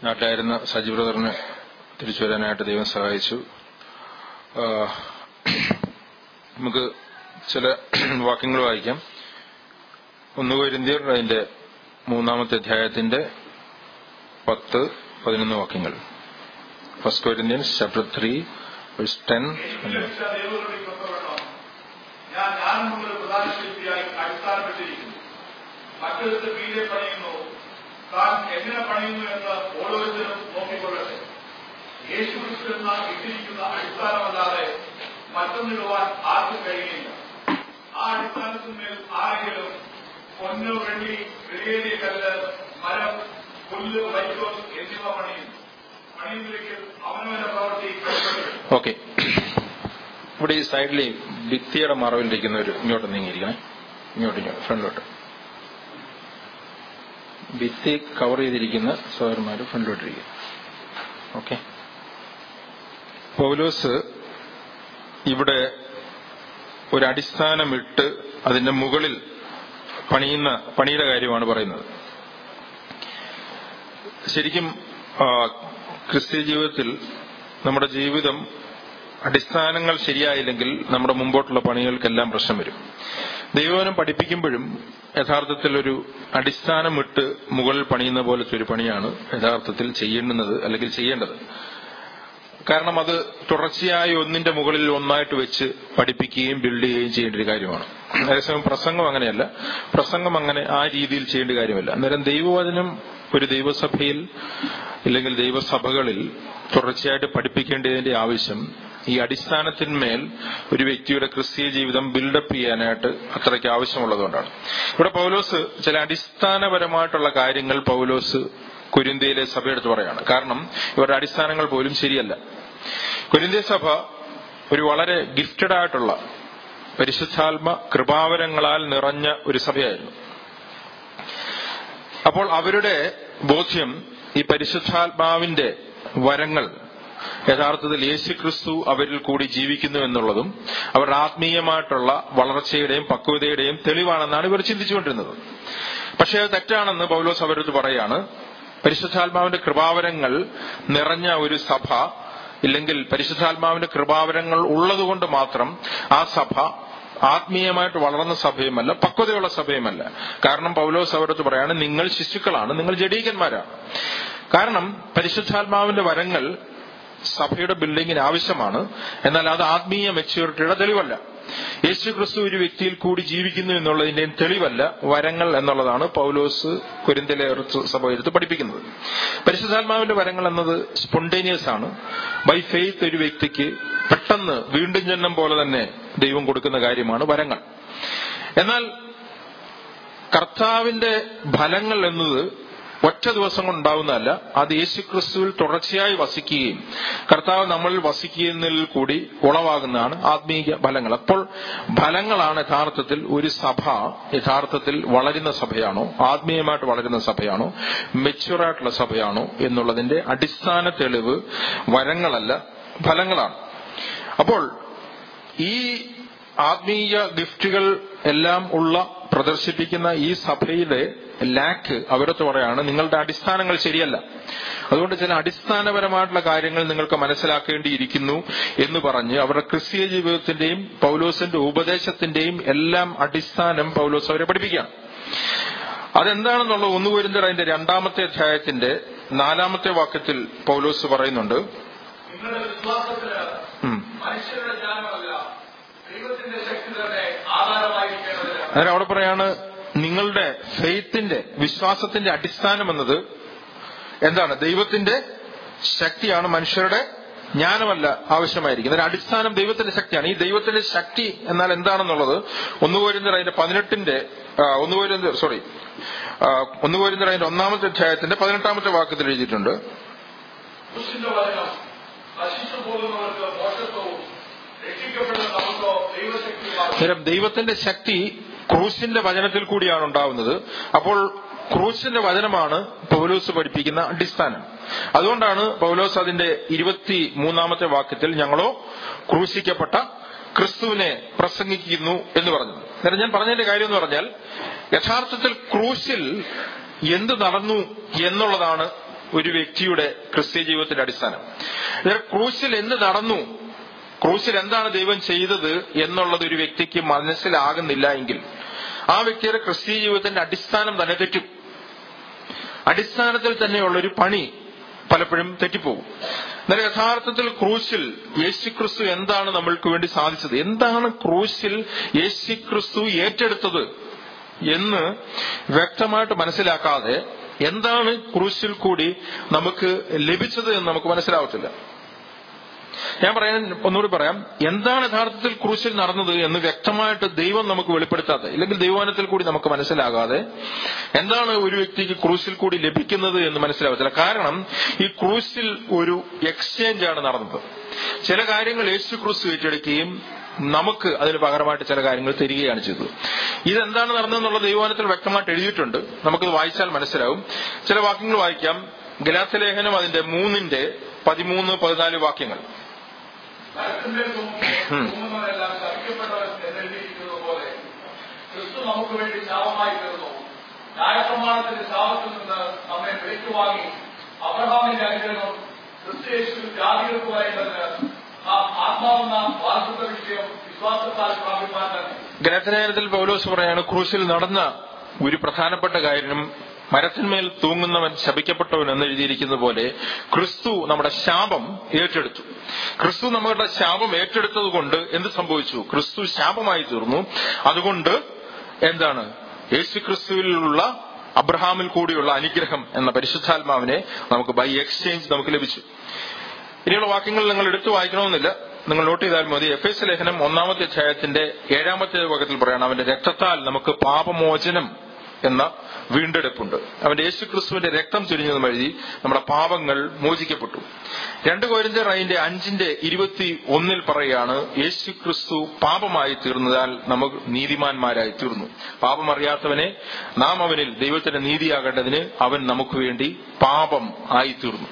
നാട്ടിലായിരുന്ന സജി ബ്രദറിന് തിരിച്ചു വരാനായിട്ട് ദൈവം സഹായിച്ചു ആ, നമുക്ക് ചില വാക്യങ്ങൾ വായിക്കാം ഒന്ന് കോരിന്ത്യർ അതിന്റെ മൂന്നാമത്തെ അധ്യായത്തിന്റെ പത്ത് പതിനൊന്ന് വാക്യങ്ങൾ first Corinthians chapter three ten യേശുക്രിസ്തു ദൈവങ്ങളുടെ പുറപ്പെടണം. ഞാൻ ഞാനും മുതൽ പ്രധാന ശില്പിയായി അടിസ്ഥാനപ്പെട്ടിരിക്കുന്നു മറ്റൊരുത്ത് വീരെ പണിയുന്നു താൻ എങ്ങനെ പണിയുന്നു എന്ന് ഓരോരുത്തരും നോക്കിക്കൊള്ളട്ടെ യേശു ക്രിസ്തു എന്ന ഇട്ടിരിക്കുന്ന അടിസ്ഥാനമല്ലാതെ മറ്റൊന്നിടുവാൻ ആർക്കും കഴിയില്ല ആ അടിസ്ഥാനത്തിന്മേൽ ആരെങ്കിലും പൊന്ന് വെള്ളി വിലയേറിയ കല്ല് മരം പുല്ല് വൈക്കോൽ എന്നിവ പണിയുന്നു പണിയുന്നില്ലെങ്കിൽ അവനവന്റെ പ്രവൃത്തി കൈക്കൊള്ളും ഓക്കെ ഇവിടെ ഈ സൈഡിൽ ഈ ഭിത്തിയുടെ മറവിലിരിക്കുന്ന ഒരു ഇങ്ങോട്ട് നീങ്ങിയിരിക്കണേ ഇങ്ങോട്ട് ഇങ്ങോട്ട് ഫ്രണ്ടിലോട്ട് ഭിത്തി കവർ ചെയ്തിരിക്കുന്ന സഹോദരന്മാർ ഫ്രണ്ടിലോട്ടിരിക്കുക ഓക്കെ പൗലോസ് ഇവിടെ ഒരു അടിസ്ഥാനമിട്ട് അതിന്റെ മുകളിൽ പണിയുന്ന പണിയുടെ കാര്യമാണ് പറയുന്നത് ശരിക്കും ആ, ക്രിസ്ത്യ ജീവിതത്തിൽ നമ്മുടെ ജീവിതം അടിസ്ഥാനങ്ങൾ ശരിയായില്ലെങ്കിൽ നമ്മുടെ മുമ്പോട്ടുള്ള പണികൾക്കെല്ലാം പ്രശ്നം വരും ദൈവവനം പഠിപ്പിക്കുമ്പോഴും യഥാർത്ഥത്തിൽ ഒരു അടിസ്ഥാനമിട്ട് മുകളിൽ പണിയുന്ന പോലത്തെ ഒരു പണിയാണ് യഥാർത്ഥത്തിൽ ചെയ്യേണ്ടുന്നത് അല്ലെങ്കിൽ ചെയ്യേണ്ടത് കാരണം അത് തുടർച്ചയായി ഒന്നിന്റെ മുകളിൽ ഒന്നായിട്ട് വെച്ച് പഠിപ്പിക്കുകയും ബിൽഡ് ചെയ്യുകയും ചെയ്യേണ്ട ഒരു കാര്യമാണ് അതേസമയം പ്രസംഗം അങ്ങനെയല്ല പ്രസംഗം അങ്ങനെ ആ രീതിയിൽ ചെയ്യേണ്ട കാര്യമല്ല അന്നേരം ദൈവവചനം ഒരു ദൈവസഭയിൽ ഇല്ലെങ്കിൽ ദൈവസഭകളിൽ തുടർച്ചയായിട്ട് പഠിപ്പിക്കേണ്ടതിന്റെ ആവശ്യം ഈ അടിസ്ഥാനത്തിന്മേൽ ഒരു വ്യക്തിയുടെ ക്രിസ്തീയ ജീവിതം ബിൽഡപ്പ് ചെയ്യാനായിട്ട് അത്രയ്ക്ക് ആവശ്യമുള്ളതുകൊണ്ടാണ് ഇവിടെ പൗലോസ് ചില അടിസ്ഥാനപരമായിട്ടുള്ള കാര്യങ്ങൾ പൗലോസ് കുരിന്തിയിലെ സഭയെടുത്ത് പറയാണ് കാരണം ഇവരുടെ അടിസ്ഥാനങ്ങൾ പോലും ശരിയല്ല കുരിന്തിയ സഭ ഒരു വളരെ ഗിഫ്റ്റഡ് ആയിട്ടുള്ള പരിശുദ്ധാത്മ കൃപാവരങ്ങളാൽ നിറഞ്ഞ ഒരു സഭയായിരുന്നു അപ്പോൾ അവരുടെ ബോധ്യം ഈ പരിശുദ്ധാത്മാവിന്റെ വരങ്ങൾ യഥാർത്ഥത്തിൽ യേശുക്രിസ്തു അവരിൽ കൂടി ജീവിക്കുന്നു എന്നുള്ളതും അവരുടെ ആത്മീയമായിട്ടുള്ള വളർച്ചയുടെയും പക്വതയുടെയും തെളിവാണെന്നാണ് ഇവർ ചിന്തിച്ചുകൊണ്ടിരുന്നത് പക്ഷേ അത് തെറ്റാണെന്ന് പൗലോസ് അവരത് പറയാണ് പരിശുദ്ധാത്മാവിന്റെ കൃപാവരങ്ങൾ നിറഞ്ഞ ഒരു സഭ ഇല്ലെങ്കിൽ പരിശുദ്ധാത്മാവിന്റെ കൃപാവരങ്ങൾ ഉള്ളതുകൊണ്ട് മാത്രം ആ സഭ ആത്മീയമായിട്ട് വളർന്ന സഭയുമല്ല പക്വതയുള്ള സഭയുമല്ല കാരണം പൗലോസ് അവരത് പറയാണ് നിങ്ങൾ ശിശുക്കളാണ് നിങ്ങൾ ജഡീകന്മാരാണ് കാരണം പരിശുദ്ധാത്മാവിന്റെ വരങ്ങൾ സഭയുടെ ബിൽഡിങ്ങിന് ആവശ്യമാണ് എന്നാൽ അത് ആത്മീയ മെച്യൂരിറ്റിയുടെ തെളിവല്ല യേശു ക്രിസ്തു ഒരു വ്യക്തിയിൽ കൂടി ജീവിക്കുന്നു എന്നുള്ളതിന്റെ തെളിവല്ല വരങ്ങൾ എന്നുള്ളതാണ് പൗലോസ് കുരിന്തിലെ സഭ എടുത്ത് പഠിപ്പിക്കുന്നത് പരിശുദ്ധാത്മാവിന്റെ വരങ്ങൾ എന്നത് സ്പോണ്ടേനിയസ് ആണ് ബൈ ഫെയ്ത്ത് ഒരു വ്യക്തിക്ക് പെട്ടെന്ന് വീണ്ടും ജന്മം പോലെ തന്നെ ദൈവം കൊടുക്കുന്ന കാര്യമാണ് വരങ്ങൾ എന്നാൽ കർത്താവിന്റെ ഫലങ്ങൾ എന്നത് ഒറ്റ ദിവസം കൊണ്ടുണ്ടാവുന്നതല്ല അത് യേശുക്രിസ്തുവിൽ തുടർച്ചയായി വസിക്കുകയും കർത്താവ് നമ്മളിൽ വസിക്കുന്നതിൽ കൂടി ഉളവാകുന്നതാണ് ആത്മീയ ഫലങ്ങൾ അപ്പോൾ ഫലങ്ങളാണ് യഥാർത്ഥത്തിൽ ഒരു സഭ യഥാർത്ഥത്തിൽ വളരുന്ന സഭയാണോ ആത്മീയമായിട്ട് വളരുന്ന സഭയാണോ മെച്യൂറായിട്ടുള്ള സഭയാണോ എന്നുള്ളതിന്റെ അടിസ്ഥാന തെളിവ് വരങ്ങളല്ല ഫലങ്ങളാണ് അപ്പോൾ ഈ ആത്മീയ ഗിഫ്റ്റുകൾ എല്ലാം ഉള്ള പ്രദർശിപ്പിക്കുന്ന ഈ സഭയുടെ ലാക്ക് അവരത്ത് പറയാണ് നിങ്ങളുടെ അടിസ്ഥാനങ്ങൾ ശരിയല്ല അതുകൊണ്ട് ചില അടിസ്ഥാനപരമായിട്ടുള്ള കാര്യങ്ങൾ നിങ്ങൾക്ക് മനസ്സിലാക്കേണ്ടിയിരിക്കുന്നു എന്ന് പറഞ്ഞ് അവരുടെ ക്രിസ്തീയ ജീവിതത്തിന്റെയും പൗലോസിന്റെ ഉപദേശത്തിന്റെയും എല്ലാം അടിസ്ഥാനം പൗലോസ് അവരെ പഠിപ്പിക്കുകയാണ് അതെന്താണെന്നുള്ള ഒന്ന് വരുന്നത് അതിന്റെ രണ്ടാമത്തെ അധ്യായത്തിന്റെ നാലാമത്തെ വാക്യത്തിൽ പൗലോസ് പറയുന്നുണ്ട് നിങ്ങളുടെ വിശ്വാസത്തിന് ഉം. മനുഷ്യരുടെ ജ്ഞാനമല്ല ദൈവത്തിന്റെ ശക്തി തന്നെ ആധാരമായിരിക്കേണ്ടതിന് അന്നേരം അവിടെ പറയാണ് നിങ്ങളുടെ ഫെയ്ത്തിന്റെ വിശ്വാസത്തിന്റെ അടിസ്ഥാനം എന്നത് എന്താണ് ദൈവത്തിന്റെ ശക്തിയാണ് മനുഷ്യരുടെ ജ്ഞാനമല്ല ആവശ്യമായിരിക്കുന്നത് അതിന്റെ അടിസ്ഥാനം ദൈവത്തിന്റെ ശക്തിയാണ് ഈ ദൈവത്തിന്റെ ശക്തി എന്നാൽ എന്താണെന്നുള്ളത് ഒന്നുപോരുന്നർ അതിന്റെ പതിനെട്ടിന്റെ ആ, ഒന്നുപോരുന്നർ സോറി ഒന്നുപോരുന്നർ അതിന്റെ ഒന്നാമത്തെ അധ്യായത്തിന്റെ പതിനെട്ടാമത്തെ വാക്യത്തിൽ എഴുതിയിട്ടുണ്ട് ക്രിസ്തുവിന്റെ വചനം നശിച്ചു പോകുന്നവർക്ക് മോശത്വവും രക്ഷിക്കപ്പെടുന്ന നമുക്കോ ദൈവശക്തിയുമാണ് അന്നേരം ദൈവത്തിന്റെ ശക്തി ക്രൂശിന്റെ വചനത്തിൽ കൂടിയാണ് ഉണ്ടാവുന്നത് അപ്പോൾ ക്രൂശിന്റെ വചനമാണ് പൗലോസ് പഠിപ്പിക്കുന്ന അടിസ്ഥാനം അതുകൊണ്ടാണ് പൗലോസ് അതിന്റെ ഇരുപത്തി മൂന്നാമത്തെ വാക്യത്തിൽ ഞങ്ങളോ ക്രൂശിക്കപ്പെട്ട ക്രിസ്തുവിനെ പ്രസംഗിക്കുന്നു എന്ന് പറഞ്ഞു അന്നേരം ഞാൻ പറഞ്ഞതിന്റെ കാര്യം എന്ന് പറഞ്ഞാൽ യഥാർത്ഥത്തിൽ ക്രൂശിൽ എന്ത് നടന്നു എന്നുള്ളതാണ് ഒരു വ്യക്തിയുടെ ക്രിസ്ത്യ ജീവിതത്തിന്റെ അടിസ്ഥാനം ഇതിൽ ക്രൂശിൽ എന്ത് നടന്നു ക്രൂശിൽ എന്താണ് ദൈവം ചെയ്തത് എന്നുള്ളത് ഒരു വ്യക്തിക്ക് മനസ്സിലാകുന്നില്ല എങ്കിൽ ആ വ്യക്തിയുടെ ക്രിസ്തീയ ജീവിതത്തിന്റെ അടിസ്ഥാനം തന്നെ തെറ്റും അടിസ്ഥാനത്തിൽ തന്നെയുള്ള ഒരു പണി പലപ്പോഴും തെറ്റിപ്പോകും എന്നാൽ യഥാർത്ഥത്തിൽ ക്രൂശിൽ യേശുക്രിസ്തു എന്താണ് നമ്മൾക്ക് വേണ്ടി സാധിച്ചത് എന്താണ് ക്രൂശിൽ യേശുക്രിസ്തു ഏറ്റെടുത്തത് എന്ന് വ്യക്തമായിട്ട് മനസ്സിലാക്കാതെ എന്താണ് ക്രൂശിൽ കൂടി നമുക്ക് ലഭിച്ചത് എന്ന് നമുക്ക് മനസ്സിലാവത്തില്ല ഞാൻ പറയാൻ ഒന്നുകൂടി പറയാം എന്താണ് യഥാർത്ഥത്തിൽ ക്രൂശിൽ നടന്നത് എന്ന് വ്യക്തമായിട്ട് ദൈവം നമുക്ക് വെളിപ്പെടുത്താതെ ഇല്ലെങ്കിൽ ദൈവവനത്തിൽ കൂടി നമുക്ക് മനസ്സിലാകാതെ എന്താണ് ഒരു വ്യക്തിക്ക് ക്രൂശിൽ കൂടി ലഭിക്കുന്നത് എന്ന് മനസ്സിലാവത്തില്ല കാരണം ഈ ക്രൂശിൽ ഒരു എക്സ്ചേഞ്ച് ആണ് നടന്നത് ചില കാര്യങ്ങൾ യേശു ക്രൂസ് ഏറ്റെടുക്കുകയും നമുക്ക് അതിന് പകരമായിട്ട് ചില കാര്യങ്ങൾ തരികയാണ് ചെയ്തത് ഇതെന്താണ് നടന്നതെന്നുള്ള ദൈവവനത്തിൽ വ്യക്തമായിട്ട് എഴുതിയിട്ടുണ്ട് നമുക്കത് വായിച്ചാൽ മനസ്സിലാവും ചില വാക്യങ്ങൾ വായിക്കാം ഗലാത്തലേഖനം അതിന്റെ മൂന്നിന്റെ പതിമൂന്ന് പതിനാല് വാക്യങ്ങൾ മരത്തിന്റെ തൂങ്ങുന്നവരെല്ലാം ശപിക്കപ്പെട്ടവൻ എന്നെഴുതിയിരിക്കുന്നത് പോലെ ക്രിസ്തു നമുക്ക് വേണ്ടി ശാപമായി തീർന്നു ന്യായപ്രമാണത്തിന്റെ ശാപത്തിൽ നിന്ന് നമ്മെ വിലക്കുവാങ്ങി അബ്രഹാമിന്റെ അനുഗ്രഹം ക്രിസ്തു യേശു ജാതികൾക്ക് വരേണ്ടതിന് നാം ആത്മാവെന്ന വാർഷിക വിഷയം വിശ്വാസത്താൽ പ്രാപിപ്പാൻ തന്നെ ഗ്രന്ഥലേഖനത്തിൽ പൗലോസ് പറയാണ് ക്രൂശിൽ നടന്ന ഒരു പ്രധാനപ്പെട്ട കാര്യം മരത്തിന്മേൽ തൂങ്ങുന്നവൻ ശപിക്കപ്പെട്ടവൻ എന്ന് എഴുതിയിരിക്കുന്ന പോലെ ക്രിസ്തു നമ്മുടെ ശാപം ഏറ്റെടുത്തു ക്രിസ്തു നമ്മുടെ ശാപം ഏറ്റെടുത്തത് കൊണ്ട് എന്ത് സംഭവിച്ചു ക്രിസ്തു ശാപമായി തീർന്നു അതുകൊണ്ട് എന്താണ് യേശു ക്രിസ്തുവിലുള്ള അബ്രഹാമിൽ കൂടിയുള്ള അനുഗ്രഹം എന്ന പരിശുദ്ധാത്മാവിനെ നമുക്ക് ബൈ എക്സ്ചേഞ്ച് നമുക്ക് ലഭിച്ചു ഇനിയുള്ള വാക്യങ്ങൾ നിങ്ങൾ എടുത്തു വായിക്കണമെന്നില്ല നിങ്ങൾ നോട്ട് ചെയ്താൽ മതി എഫ് എസ് ലേഖനം ഒന്നാമത്തെ അധ്യായത്തിന്റെ ഏഴാമത്തെ ഭാഗത്തിൽ പറയണം അവന്റെ രക്തത്താൽ നമുക്ക് പാപമോചനം എന്ന വീണ്ടെടുപ്പുണ്ട് അവന്റെ യേശു ക്രിസ്തുവിന്റെ രക്തം ചുരിഞ്ഞതും വഴി നമ്മുടെ പാപങ്ങൾ മോചിക്കപ്പെട്ടു രണ്ട് കോരിന്തർ അതിന്റെ അഞ്ചിന്റെ ഇരുപത്തി ഒന്നിൽ പറയാണ് യേശു ക്രിസ്തു പാപമായി തീർന്നതാൽ നമുക്ക് നീതിമാന്മാരായി തീർന്നു പാപം അറിയാത്തവനെ നാം അവനിൽ ദൈവത്തിന്റെ നീതിയാകേണ്ടതിന് അവൻ നമുക്ക് വേണ്ടി പാപം ആയി തീർന്നു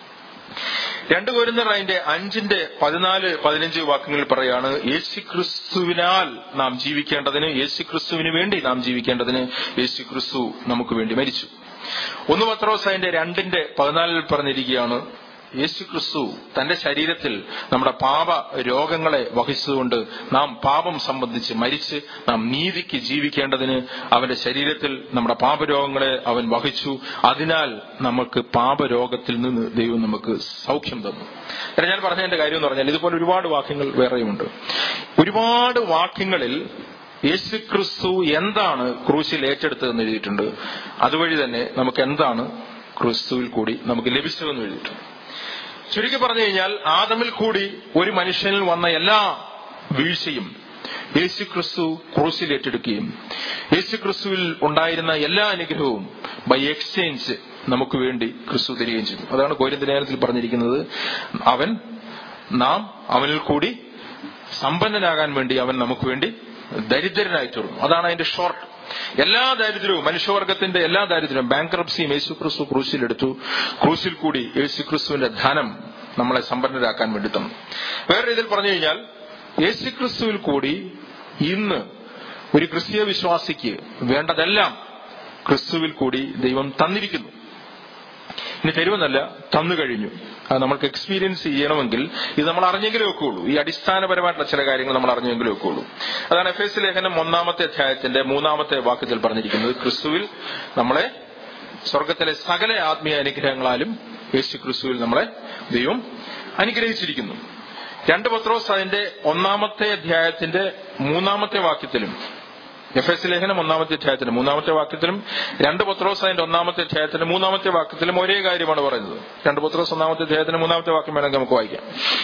രണ്ട് കോരുന്നർ അതിന്റെ അഞ്ചിന്റെ പതിനാല് പതിനഞ്ച് വാക്യങ്ങളിൽ പറയാണ് യേശുക്രിസ്തുവിനാൽ നാം ജീവിക്കേണ്ടതിന് യേശുക്രിസ്തുവിന് വേണ്ടി നാം ജീവിക്കേണ്ടതിന് യേശുക്രിസ്തു നമുക്ക് വേണ്ടി മരിച്ചു ഒന്ന് പത്രോസ് അതിന്റെ രണ്ടിന്റെ പതിനാലിൽ പറഞ്ഞിരിക്കുകയാണ് യേശുക്രിസ്തു തന്റെ ശരീരത്തിൽ നമ്മുടെ പാപ രോഗങ്ങളെ വഹിച്ചതുകൊണ്ട് നാം പാപം സംബന്ധിച്ച് മരിച്ച് നാം നീതിക്ക് ജീവിക്കേണ്ടതിന് അവന്റെ ശരീരത്തിൽ നമ്മുടെ പാപരോഗങ്ങളെ അവൻ വഹിച്ചു അതിനാൽ നമുക്ക് പാപരോഗത്തിൽ നിന്ന് ദൈവം നമുക്ക് സൗഖ്യം തന്നു കാരണം ഞാൻ പറഞ്ഞതിന്റെ കാര്യം എന്ന് പറഞ്ഞാൽ ഇതുപോലെ ഒരുപാട് വാക്യങ്ങൾ വേറെയുമുണ്ട് ഒരുപാട് വാക്യങ്ങളിൽ യേശുക്രിസ്തു എന്താണ് ക്രൂശിൽ ഏറ്റെടുത്തതെന്ന് എഴുതിയിട്ടുണ്ട് അതുവഴി തന്നെ നമുക്ക് എന്താണ് ക്രിസ്തുവിൽ കൂടി നമുക്ക് ലഭിച്ചതെന്ന് എഴുതിയിട്ടുണ്ട് ചുരുക്കി പറഞ്ഞു കഴിഞ്ഞാൽ ആദമിൽ കൂടി ഒരു മനുഷ്യനിൽ വന്ന എല്ലാ വീഴ്ചയും യേശു ക്രിസ്തു ക്രൂശിൽ ഏറ്റെടുക്കുകയും യേശു ക്രിസ്തുവിൽ ഉണ്ടായിരുന്ന എല്ലാ അനുഗ്രഹവും ബൈ എക്സ്ചേഞ്ച് നമുക്ക് വേണ്ടി ക്രിസ്തു തരികയും ചെയ്തു അതാണ് കോരിന്തലേഖനത്തിൽ പറഞ്ഞിരിക്കുന്നത് അവൻ നാം അവനിൽ കൂടി സമ്പന്നനാകാൻ വേണ്ടി അവൻ നമുക്ക് വേണ്ടി ദരിദ്രനായി തീർന്നു അതാണ് അതിന്റെ ഷോർട്ട് എല്ലാ ദാരിദ്ര്യവും മനുഷ്യവർഗത്തിന്റെ എല്ലാ ദാരിദ്ര്യവും ബാങ്ക്രപ്സിയും യേശു ക്രിസ്തു ക്രൂശിലെടുത്തു ക്രൂശിൽ കൂടി യേശു ക്രിസ്തുവിന്റെ ധനം നമ്മളെ സമ്പന്നരാക്കാൻ വേണ്ടി തന്നു വേറെ രീതിയിൽ പറഞ്ഞു കഴിഞ്ഞാൽ യേശു ക്രിസ്തുവിൽ കൂടി ഇന്ന് ഒരു ക്രിസ്തീയ വിശ്വാസിക്ക് വേണ്ടതെല്ലാം ക്രിസ്തുവിൽ കൂടി ദൈവം തന്നിരിക്കുന്നു ഇനി തരുമെന്നല്ല തന്നു കഴിഞ്ഞു അത് നമ്മൾക്ക് എക്സ്പീരിയൻസ് ചെയ്യണമെങ്കിൽ ഇത് നമ്മൾ അറിഞ്ഞെങ്കിലേ ഒക്കെയുള്ളൂ ഈ അടിസ്ഥാനപരമായിട്ടുള്ള ചില കാര്യങ്ങൾ നമ്മൾ അറിഞ്ഞെങ്കിലേ ഒക്കെയുള്ളൂ അതാണ് എഫ് എസ് ലേഖനം ഒന്നാമത്തെ അധ്യായത്തിന്റെ മൂന്നാമത്തെ വാക്യത്തിൽ പറഞ്ഞിരിക്കുന്നത് ക്രിസ്തുവിൽ നമ്മളെ സ്വർഗത്തിലെ സകല ആത്മീയ അനുഗ്രഹങ്ങളാലും യേശു ക്രിസ്തുവിൽ നമ്മളെ ദൈവം അനുഗ്രഹിച്ചിരിക്കുന്നു രണ്ട് പത്രോസ് അതിന്റെ ഒന്നാമത്തെ അധ്യായത്തിന്റെ മൂന്നാമത്തെ വാക്യത്തിലും എഫ് എസ് ലേഖനം ഒന്നാമത്തെ അധ്യായത്തിലും മൂന്നാമത്തെ വാക്യത്തിലും രണ്ട് പത്രോസ് അതിന്റെ ഒന്നാമത്തെ അധ്യായത്തിന്റെ മൂന്നാമത്തെ വാക്യത്തിലും ഒരേ കാര്യമാണ് പറയുന്നത് രണ്ട് പത്രോസ് ഒന്നാമത്തെ അധ്യായത്തിന്റെ മൂന്നാമത്തെ വാക്യം വേണമെങ്കിൽ നമുക്ക് വായിക്കാം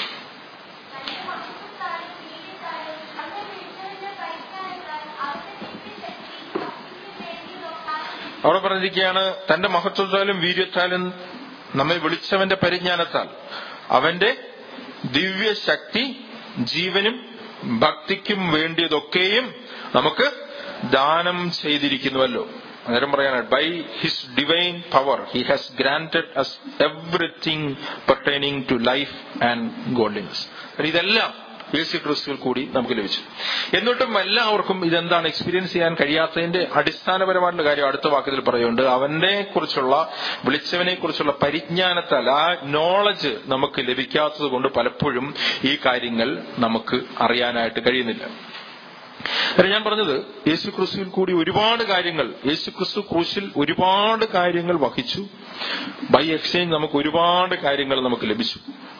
അവിടെ പറഞ്ഞിരിക്കുകയാണ് തന്റെ മഹത്വത്താലും വീര്യത്താലും നമ്മെ വിളിച്ചവന്റെ പരിജ്ഞാനത്താൽ അവന്റെ ദിവ്യശക്തി ജീവനും ഭക്തിക്കും വേണ്ടിയതൊക്കെയും നമുക്ക് ദാനം ചെയ്തിരിക്കുന്നുവല്ലോ അന്നേരം പറയാണ് by his divine power he has granted us everything pertaining to life and godliness ഇതെല്ലാം യേശു ക്രിസ്തുവിൽ കൂടി നമുക്ക് ലഭിച്ചു എന്നിട്ടും എല്ലാവർക്കും ഇതെന്താണ് എക്സ്പീരിയൻസ് ചെയ്യാൻ കഴിയാത്തതിന്റെ അടിസ്ഥാനപരമായിട്ടുള്ള കാര്യം അടുത്ത വാക്യത്തിൽ പറയുന്നുണ്ട് അവനെ കുറിച്ചുള്ള വിളിച്ചവനെ കുറിച്ചുള്ള പരിജ്ഞാനത്താൽ ആ നോളജ് നമുക്ക് ലഭിക്കാത്തത് കൊണ്ട് പലപ്പോഴും ഈ കാര്യങ്ങൾ നമുക്ക് അറിയാനായിട്ട് കഴിയുന്നില്ല അല്ല ഞാൻ പറഞ്ഞത് യേശു ക്രിസ്തുവിൽ കൂടി ഒരുപാട് കാര്യങ്ങൾ യേശു ക്രിസ്തു ക്രൂശിൽ ഒരുപാട് കാര്യങ്ങൾ വഹിച്ചു ബൈ എക്സ്ചേഞ്ച് നമുക്ക് ഒരുപാട് കാര്യങ്ങൾ നമുക്ക് ലഭിച്ചു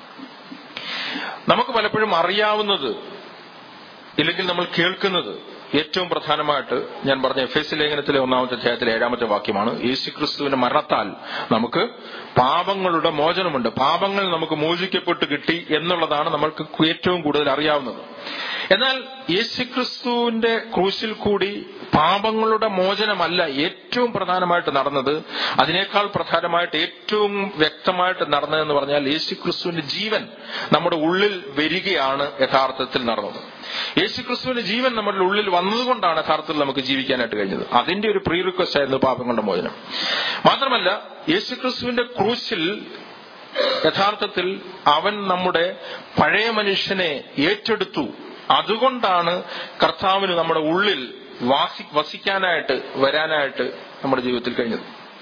നമുക്ക് പലപ്പോഴും അറിയാവുന്നത് ഇല്ലെങ്കിൽ നമ്മൾ കേൾക്കുന്നത് ഏറ്റവും പ്രധാനമായിട്ട് ഞാൻ പറഞ്ഞ എഫ് എസ് ലേഖനത്തിലെ ഒന്നാമത്തെ അധ്യായത്തിലെ ഏഴാമത്തെ വാക്യമാണ് യേശു ക്രിസ്തുവിന്റെ മരണത്താൽ നമുക്ക് പാപങ്ങളുടെ മോചനമുണ്ട് പാപങ്ങൾ നമുക്ക് മോചിക്കപ്പെട്ട് കിട്ടി എന്നുള്ളതാണ് നമ്മൾക്ക് ഏറ്റവും കൂടുതൽ അറിയാവുന്നത് എന്നാൽ യേശുക്രിസ്തുവിന്റെ ക്രൂശിൽ കൂടി പാപങ്ങളുടെ മോചനമല്ല ഏറ്റവും പ്രധാനമായിട്ട് നടന്നത് അതിനേക്കാൾ പ്രധാനമായിട്ട് ഏറ്റവും വ്യക്തമായിട്ട് നടന്നതെന്ന് പറഞ്ഞാൽ യേശുക്രിസ്തുവിന്റെ ജീവൻ നമ്മുടെ ഉള്ളിൽ വരികയാണ് യഥാർത്ഥത്തിൽ നടന്നത് യേശുക്രിസ്തുവിന്റെ ജീവൻ നമ്മുടെ ഉള്ളിൽ വന്നതുകൊണ്ടാണ് യഥാർത്ഥത്തിൽ നമുക്ക് ജീവിക്കാനായിട്ട് കഴിഞ്ഞത് അതിന്റെ ഒരു പ്രീ റിക്വസ്റ്റ് ആയിരുന്നു പാപങ്ങളുടെ മോചനം മാത്രമല്ല യേശുക്രിസ്തുവിന്റെ ക്രൂശിൽ യഥാർത്ഥത്തിൽ അവൻ നമ്മുടെ പഴയ മനുഷ്യനെ ഏറ്റെടുത്തു അതുകൊണ്ടാണ് കർത്താവിന് നമ്മുടെ ഉള്ളിൽ വാസി വസിക്കാനായിട്ട് വരാനായിട്ട് നമ്മുടെ ജീവിതത്തിൽ കഴിഞ്ഞത്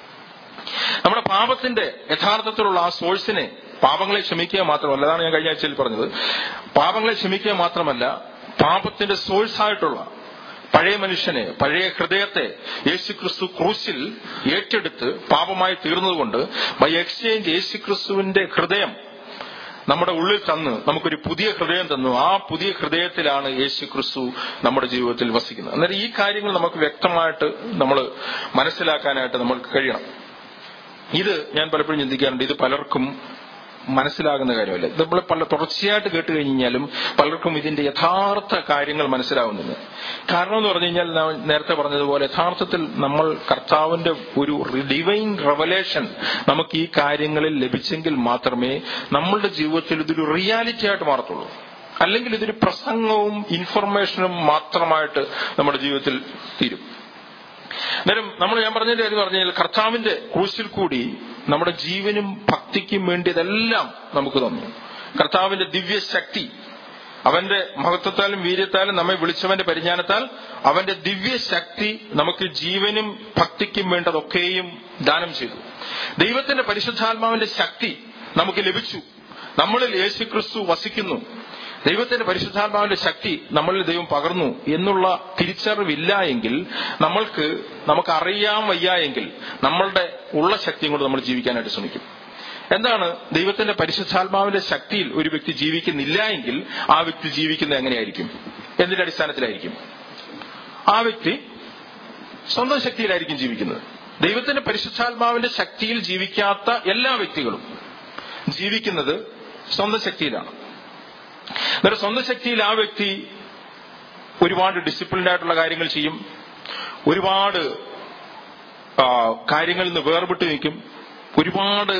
നമ്മുടെ പാപത്തിന്റെ യഥാർത്ഥത്തിലുള്ള ആ സോഴ്സിനെ പാപങ്ങളെ ക്ഷമിക്കുക മാത്രമല്ല അതാണ് ഞാൻ കഴിഞ്ഞ ആഴ്ചയിൽ പറഞ്ഞത് പാപങ്ങളെ ക്ഷമിക്കുക മാത്രമല്ല പാപത്തിന്റെ സോഴ്സായിട്ടുള്ള പഴയ മനുഷ്യനെ പഴയ ഹൃദയത്തെ യേശുക്രിസ്തു ക്രൂശിൽ ഏറ്റെടുത്ത് പാപമായി തീർന്നതുകൊണ്ട് ബൈ എക്സ്ചേഞ്ച് യേശുക്രിസ്തുവിന്റെ ഹൃദയം നമ്മുടെ ഉള്ളിൽ തന്ന് നമുക്കൊരു പുതിയ ഹൃദയം തന്നു ആ പുതിയ ഹൃദയത്തിലാണ് യേശു ക്രിസ്തു നമ്മുടെ ജീവിതത്തിൽ വസിക്കുന്നത് അന്നേരം ഈ കാര്യങ്ങൾ നമുക്ക് വ്യക്തമായിട്ട് നമ്മൾ മനസ്സിലാക്കാനായിട്ട് നമ്മൾക്ക് കഴിയണം ഇത് ഞാൻ പലപ്പോഴും ചിന്തിക്കാറുണ്ട് ഇത് പലർക്കും മനസ്സിലാകുന്ന കാര്യമല്ല നമ്മൾ പല തുടർച്ചയായിട്ട് കേട്ട് കഴിഞ്ഞാലും പലർക്കും ഇതിന്റെ യഥാർത്ഥ കാര്യങ്ങൾ മനസ്സിലാവുന്നില്ല കാരണം എന്ന് പറഞ്ഞു കഴിഞ്ഞാൽ ഞാൻ നേരത്തെ പറഞ്ഞതുപോലെ യഥാർത്ഥത്തിൽ നമ്മൾ കർത്താവിന്റെ ഒരു ഡിവൈൻ റെവലേഷൻ നമുക്ക് ഈ കാര്യങ്ങളിൽ ലഭിച്ചെങ്കിൽ മാത്രമേ നമ്മളുടെ ജീവിതത്തിൽ ഇതൊരു റിയാലിറ്റി ആയിട്ട് മാറത്തുള്ളൂ അല്ലെങ്കിൽ ഇതൊരു പ്രസംഗവും ഇൻഫർമേഷനും മാത്രമായിട്ട് നമ്മുടെ ജീവിതത്തിൽ തീരും അന്നേരം നമ്മൾ ഞാൻ പറഞ്ഞതിന്റെ കാര്യം പറഞ്ഞു കഴിഞ്ഞാൽ കർത്താവിന്റെ ക്രൂശിൽ കൂടി നമ്മുടെ ജീവനും ഭക്തിക്കും വേണ്ടിയതെല്ലാം നമുക്ക് തന്നു കർത്താവിന്റെ ദിവ്യശക്തി അവന്റെ മഹത്വത്താലും വീര്യത്താലും നമ്മെ വിളിച്ചവന്റെ പരിജ്ഞാനത്താൽ അവന്റെ ദിവ്യശക്തി നമുക്ക് ജീവനും ഭക്തിക്കും വേണ്ടതൊക്കെയും ദാനം ചെയ്തു ദൈവത്തിന്റെ പരിശുദ്ധാത്മാവിന്റെ ശക്തി നമുക്ക് ലഭിച്ചു നമ്മളിൽ യേശു ക്രിസ്തു വസിക്കുന്നു ദൈവത്തിന്റെ പരിശുദ്ധാത്മാവിന്റെ ശക്തി നമ്മളിൽ ദൈവം പകർന്നു എന്നുള്ള തിരിച്ചറിവില്ല എങ്കിൽ നമ്മൾക്ക് നമുക്ക് അറിയാൻ വയ്യ എങ്കിൽ നമ്മളുടെ ഉള്ള ശക്തിയും കൊണ്ട് നമ്മൾ ജീവിക്കാനായിട്ട് ശ്രമിക്കും എന്താണ് ദൈവത്തിന്റെ പരിശുദ്ധാത്മാവിന്റെ ശക്തിയിൽ ഒരു വ്യക്തി ജീവിക്കുന്നില്ല എങ്കിൽ ആ വ്യക്തി ജീവിക്കുന്നത് എങ്ങനെയായിരിക്കും എന്തിന്റെ അടിസ്ഥാനത്തിലായിരിക്കും ആ വ്യക്തി സ്വന്തം ശക്തിയിലായിരിക്കും ജീവിക്കുന്നത് ദൈവത്തിന്റെ പരിശുദ്ധാത്മാവിന്റെ ശക്തിയിൽ ജീവിക്കാത്ത എല്ലാ വ്യക്തികളും ജീവിക്കുന്നത് സ്വന്തം ശക്തിയിലാണ് അന്നേരം സ്വന്തം ശക്തിയിൽ ആ വ്യക്തി ഒരുപാട് ഡിസിപ്ലിൻഡ് ആയിട്ടുള്ള കാര്യങ്ങൾ ചെയ്യും ഒരുപാട് കാര്യങ്ങളിൽ നിന്ന് വേർപെട്ട് നിൽക്കും ഒരുപാട്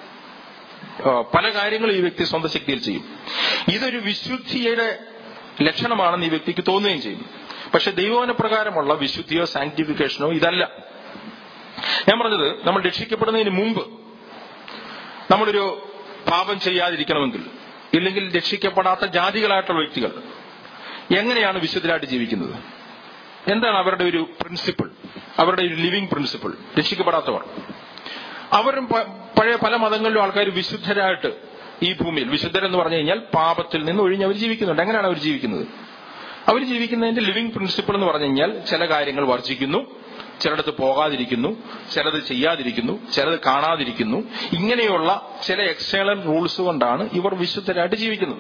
പല കാര്യങ്ങളും ഈ വ്യക്തി സ്വന്തം ശക്തിയിൽ ചെയ്യും ഇതൊരു വിശുദ്ധിയുടെ ലക്ഷണമാണെന്ന് ഈ വ്യക്തിക്ക് തോന്നുകയും ചെയ്യും പക്ഷെ ദൈവവന പ്രകാരമുള്ള വിശുദ്ധിയോ സാങ്ക്ടിഫിക്കേഷനോ ഇതല്ല ഞാൻ പറഞ്ഞത് നമ്മൾ രക്ഷിക്കപ്പെടുന്നതിന് മുമ്പ് നമ്മളൊരു പാപം ചെയ്യാതിരിക്കണമെങ്കിൽ ഇല്ലെങ്കിൽ രക്ഷിക്കപ്പെടാത്ത ജാതികളായിട്ടുള്ള വ്യക്തികൾ എങ്ങനെയാണ് വിശുദ്ധരായിട്ട് ജീവിക്കുന്നത് എന്താണ് അവരുടെ ഒരു പ്രിൻസിപ്പിൾ അവരുടെ ഒരു ലിവിങ് പ്രിൻസിപ്പിൾ രക്ഷിക്കപ്പെടാത്തവർ അവരും പഴയ പല മതങ്ങളിലും ആൾക്കാർ വിശുദ്ധരായിട്ട് ഈ ഭൂമിയിൽ വിശുദ്ധരെന്ന് പറഞ്ഞു കഴിഞ്ഞാൽ പാപത്തിൽ നിന്ന് ഒഴിഞ്ഞ് അവർ ജീവിക്കുന്നുണ്ട് എങ്ങനെയാണ് അവർ ജീവിക്കുന്നത് അവർ ജീവിക്കുന്നതിന്റെ ലിവിങ് പ്രിൻസിപ്പിൾ എന്ന് പറഞ്ഞു കഴിഞ്ഞാൽ ചില കാര്യങ്ങൾ വർജിക്കുന്നു ചിലടത്ത് പോകാതിരിക്കുന്നു ചിലത് ചെയ്യാതിരിക്കുന്നു ചിലത് കാണാതിരിക്കുന്നു ഇങ്ങനെയുള്ള ചില എക്സ്റ്റേണൽ റൂൾസ് കൊണ്ടാണ് ഇവർ വിശുദ്ധരായിട്ട് ജീവിക്കുന്നത്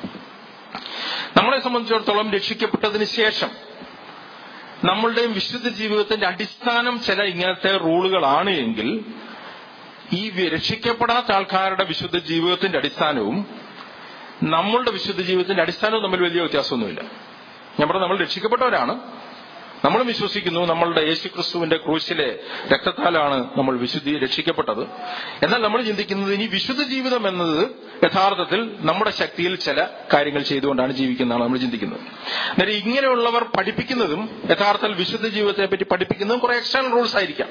നമ്മളെ സംബന്ധിച്ചിടത്തോളം രക്ഷിക്കപ്പെട്ടതിന് ശേഷം നമ്മളുടെയും വിശുദ്ധ ജീവിതത്തിന്റെ അടിസ്ഥാനം ചില ഇങ്ങനത്തെ റൂളുകളാണ് എങ്കിൽ ഈ രക്ഷിക്കപ്പെടാത്ത ആൾക്കാരുടെ വിശുദ്ധ ജീവിതത്തിന്റെ അടിസ്ഥാനവും നമ്മളുടെ വിശുദ്ധ ജീവിതത്തിന്റെ അടിസ്ഥാനവും തമ്മിൽ വലിയ വ്യത്യാസമൊന്നുമില്ല ഞാൻ പറഞ്ഞ നമ്മൾ രക്ഷിക്കപ്പെട്ടവരാണ് നമ്മൾ വിശ്വസിക്കുന്നു നമ്മളുടെ യേശുക്രിസ്തുവിന്റെ ക്രൂശിലെ രക്തത്താലാണ് നമ്മൾ വിശുദ്ധി രക്ഷിക്കപ്പെട്ടത് എന്നാൽ നമ്മൾ ചിന്തിക്കുന്നത് ഇനി വിശുദ്ധ ജീവിതം എന്നത് യഥാർത്ഥത്തിൽ നമ്മുടെ ശക്തിയിൽ ചില കാര്യങ്ങൾ ചെയ്തുകൊണ്ടാണ് ജീവിക്കുന്നതാണ് നമ്മൾ ചിന്തിക്കുന്നത് അന്നേരം ഇങ്ങനെയുള്ളവർ പഠിപ്പിക്കുന്നതും യഥാർത്ഥത്തിൽ വിശുദ്ധ ജീവിതത്തെ പറ്റി പഠിപ്പിക്കുന്നതും കുറെ എക്സ്റ്റേണൽ റൂൾസ് ആയിരിക്കാം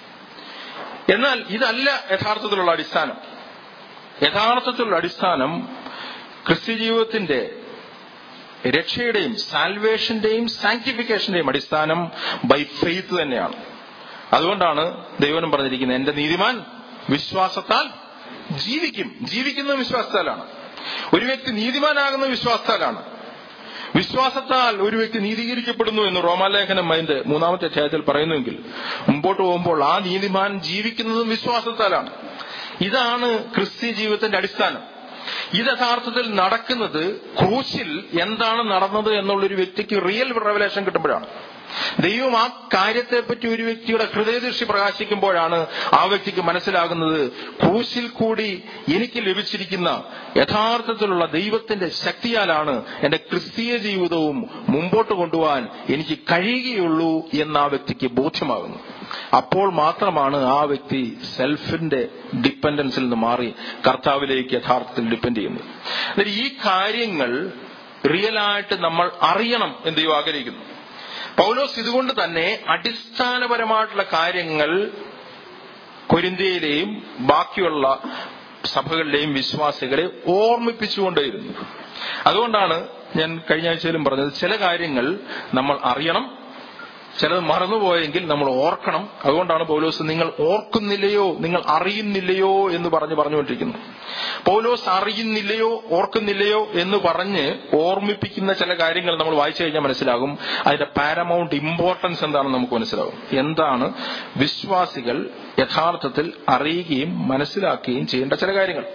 എന്നാൽ ഇതല്ല യഥാർത്ഥത്തിലുള്ള അടിസ്ഥാനം യഥാർത്ഥത്തിലുള്ള അടിസ്ഥാനം ക്രിസ്ത്യ ജീവിതത്തിന്റെ രക്ഷയുടെയും സാൽവേഷന്റെയും സാങ്ക്ടിഫിക്കേഷന്റെയും അടിസ്ഥാനം ബൈ ഫെയ്ത്ത് തന്നെയാണ് അതുകൊണ്ടാണ് ദൈവനം പറഞ്ഞിരിക്കുന്നത് എന്റെ നീതിമാൻ വിശ്വാസത്താൽ ജീവിക്കും ജീവിക്കുന്ന വിശ്വാസത്താലാണ് ഒരു വ്യക്തി നീതിമാനാകുന്ന വിശ്വാസത്താലാണ് വിശ്വാസത്താൽ ഒരു വ്യക്തി നീതീകരിക്കപ്പെടുന്നു എന്ന് റോമാലേഖനം അതിന്റെ മൂന്നാമത്തെ അധ്യായത്തിൽ പറയുന്നുവെങ്കിൽ മുമ്പോട്ട് പോകുമ്പോൾ ആ നീതിമാൻ ജീവിക്കുന്നതും വിശ്വാസത്താലാണ് ഇതാണ് ക്രിസ്ത്യ ജീവിതത്തിന്റെ അടിസ്ഥാനം ഇത് യഥാർത്ഥത്തിൽ നടക്കുന്നത് ക്രൂശിൽ എന്താണ് നടന്നത് എന്നുള്ളൊരു വ്യക്തിക്ക് റിയൽ റെവലേഷൻ കിട്ടുമ്പോഴാണ് ദൈവം ആ കാര്യത്തെപ്പറ്റി ഒരു വ്യക്തിയുടെ ഹൃദയദൃഷ്ടി പ്രകാശിക്കുമ്പോഴാണ് ആ വ്യക്തിക്ക് മനസ്സിലാകുന്നത് ക്രൂശിൽ കൂടി എനിക്ക് ലഭിച്ചിരിക്കുന്ന യഥാർത്ഥത്തിലുള്ള ദൈവത്തിന്റെ ശക്തിയാലാണ് എന്റെ ക്രിസ്തീയ ജീവിതവും മുമ്പോട്ട് കൊണ്ടുപോകാൻ എനിക്ക് കഴിയുകയുള്ളൂ എന്ന് ആ വ്യക്തിക്ക് ബോധ്യമാകുന്നു അപ്പോൾ മാത്രമാണ് ആ വ്യക്തി സെൽഫിന്റെ ഡിപ്പെൻഡൻസിൽ നിന്ന് മാറി കർത്താവിലേക്ക് യഥാർത്ഥത്തിൽ ഡിപ്പെൻഡ് ചെയ്യുന്നത് അതായത് ഈ കാര്യങ്ങൾ റിയലായിട്ട് നമ്മൾ അറിയണം എന്ന് ദൈവം ആഗ്രഹിക്കുന്നു പൗലോസ് ഇതുകൊണ്ട് തന്നെ അടിസ്ഥാനപരമായിട്ടുള്ള കാര്യങ്ങൾ കൊരിന്ത്യയിലെയും ബാക്കിയുള്ള സഭകളിലെയും വിശ്വാസികളെ ഓർമ്മിപ്പിച്ചുകൊണ്ടേയിരുന്നു അതുകൊണ്ടാണ് ഞാൻ കഴിഞ്ഞ ആഴ്ചയിലും പറഞ്ഞത് ചില കാര്യങ്ങൾ നമ്മൾ അറിയണം ചിലത് മറന്നുപോയെങ്കിൽ നമ്മൾ ഓർക്കണം അതുകൊണ്ടാണ് പൗലോസ് നിങ്ങൾ ഓർക്കുന്നില്ലയോ നിങ്ങൾ അറിയുന്നില്ലയോ എന്ന് പറഞ്ഞ് പറഞ്ഞുകൊണ്ടിരിക്കുന്നു പൗലോസ് അറിയുന്നില്ലയോ ഓർക്കുന്നില്ലയോ എന്ന് പറഞ്ഞ് ഓർമ്മിപ്പിക്കുന്ന ചില കാര്യങ്ങൾ നമ്മൾ വായിച്ചു കഴിഞ്ഞാൽ മനസ്സിലാകും അതിന്റെ പാരമൗണ്ട് ഇമ്പോർട്ടൻസ് എന്താണെന്ന് നമുക്ക് മനസ്സിലാകും എന്താണ് വിശ്വാസികൾ യഥാർത്ഥത്തിൽ അറിയുകയും മനസ്സിലാക്കുകയും ചെയ്യേണ്ട ചില കാര്യങ്ങൾ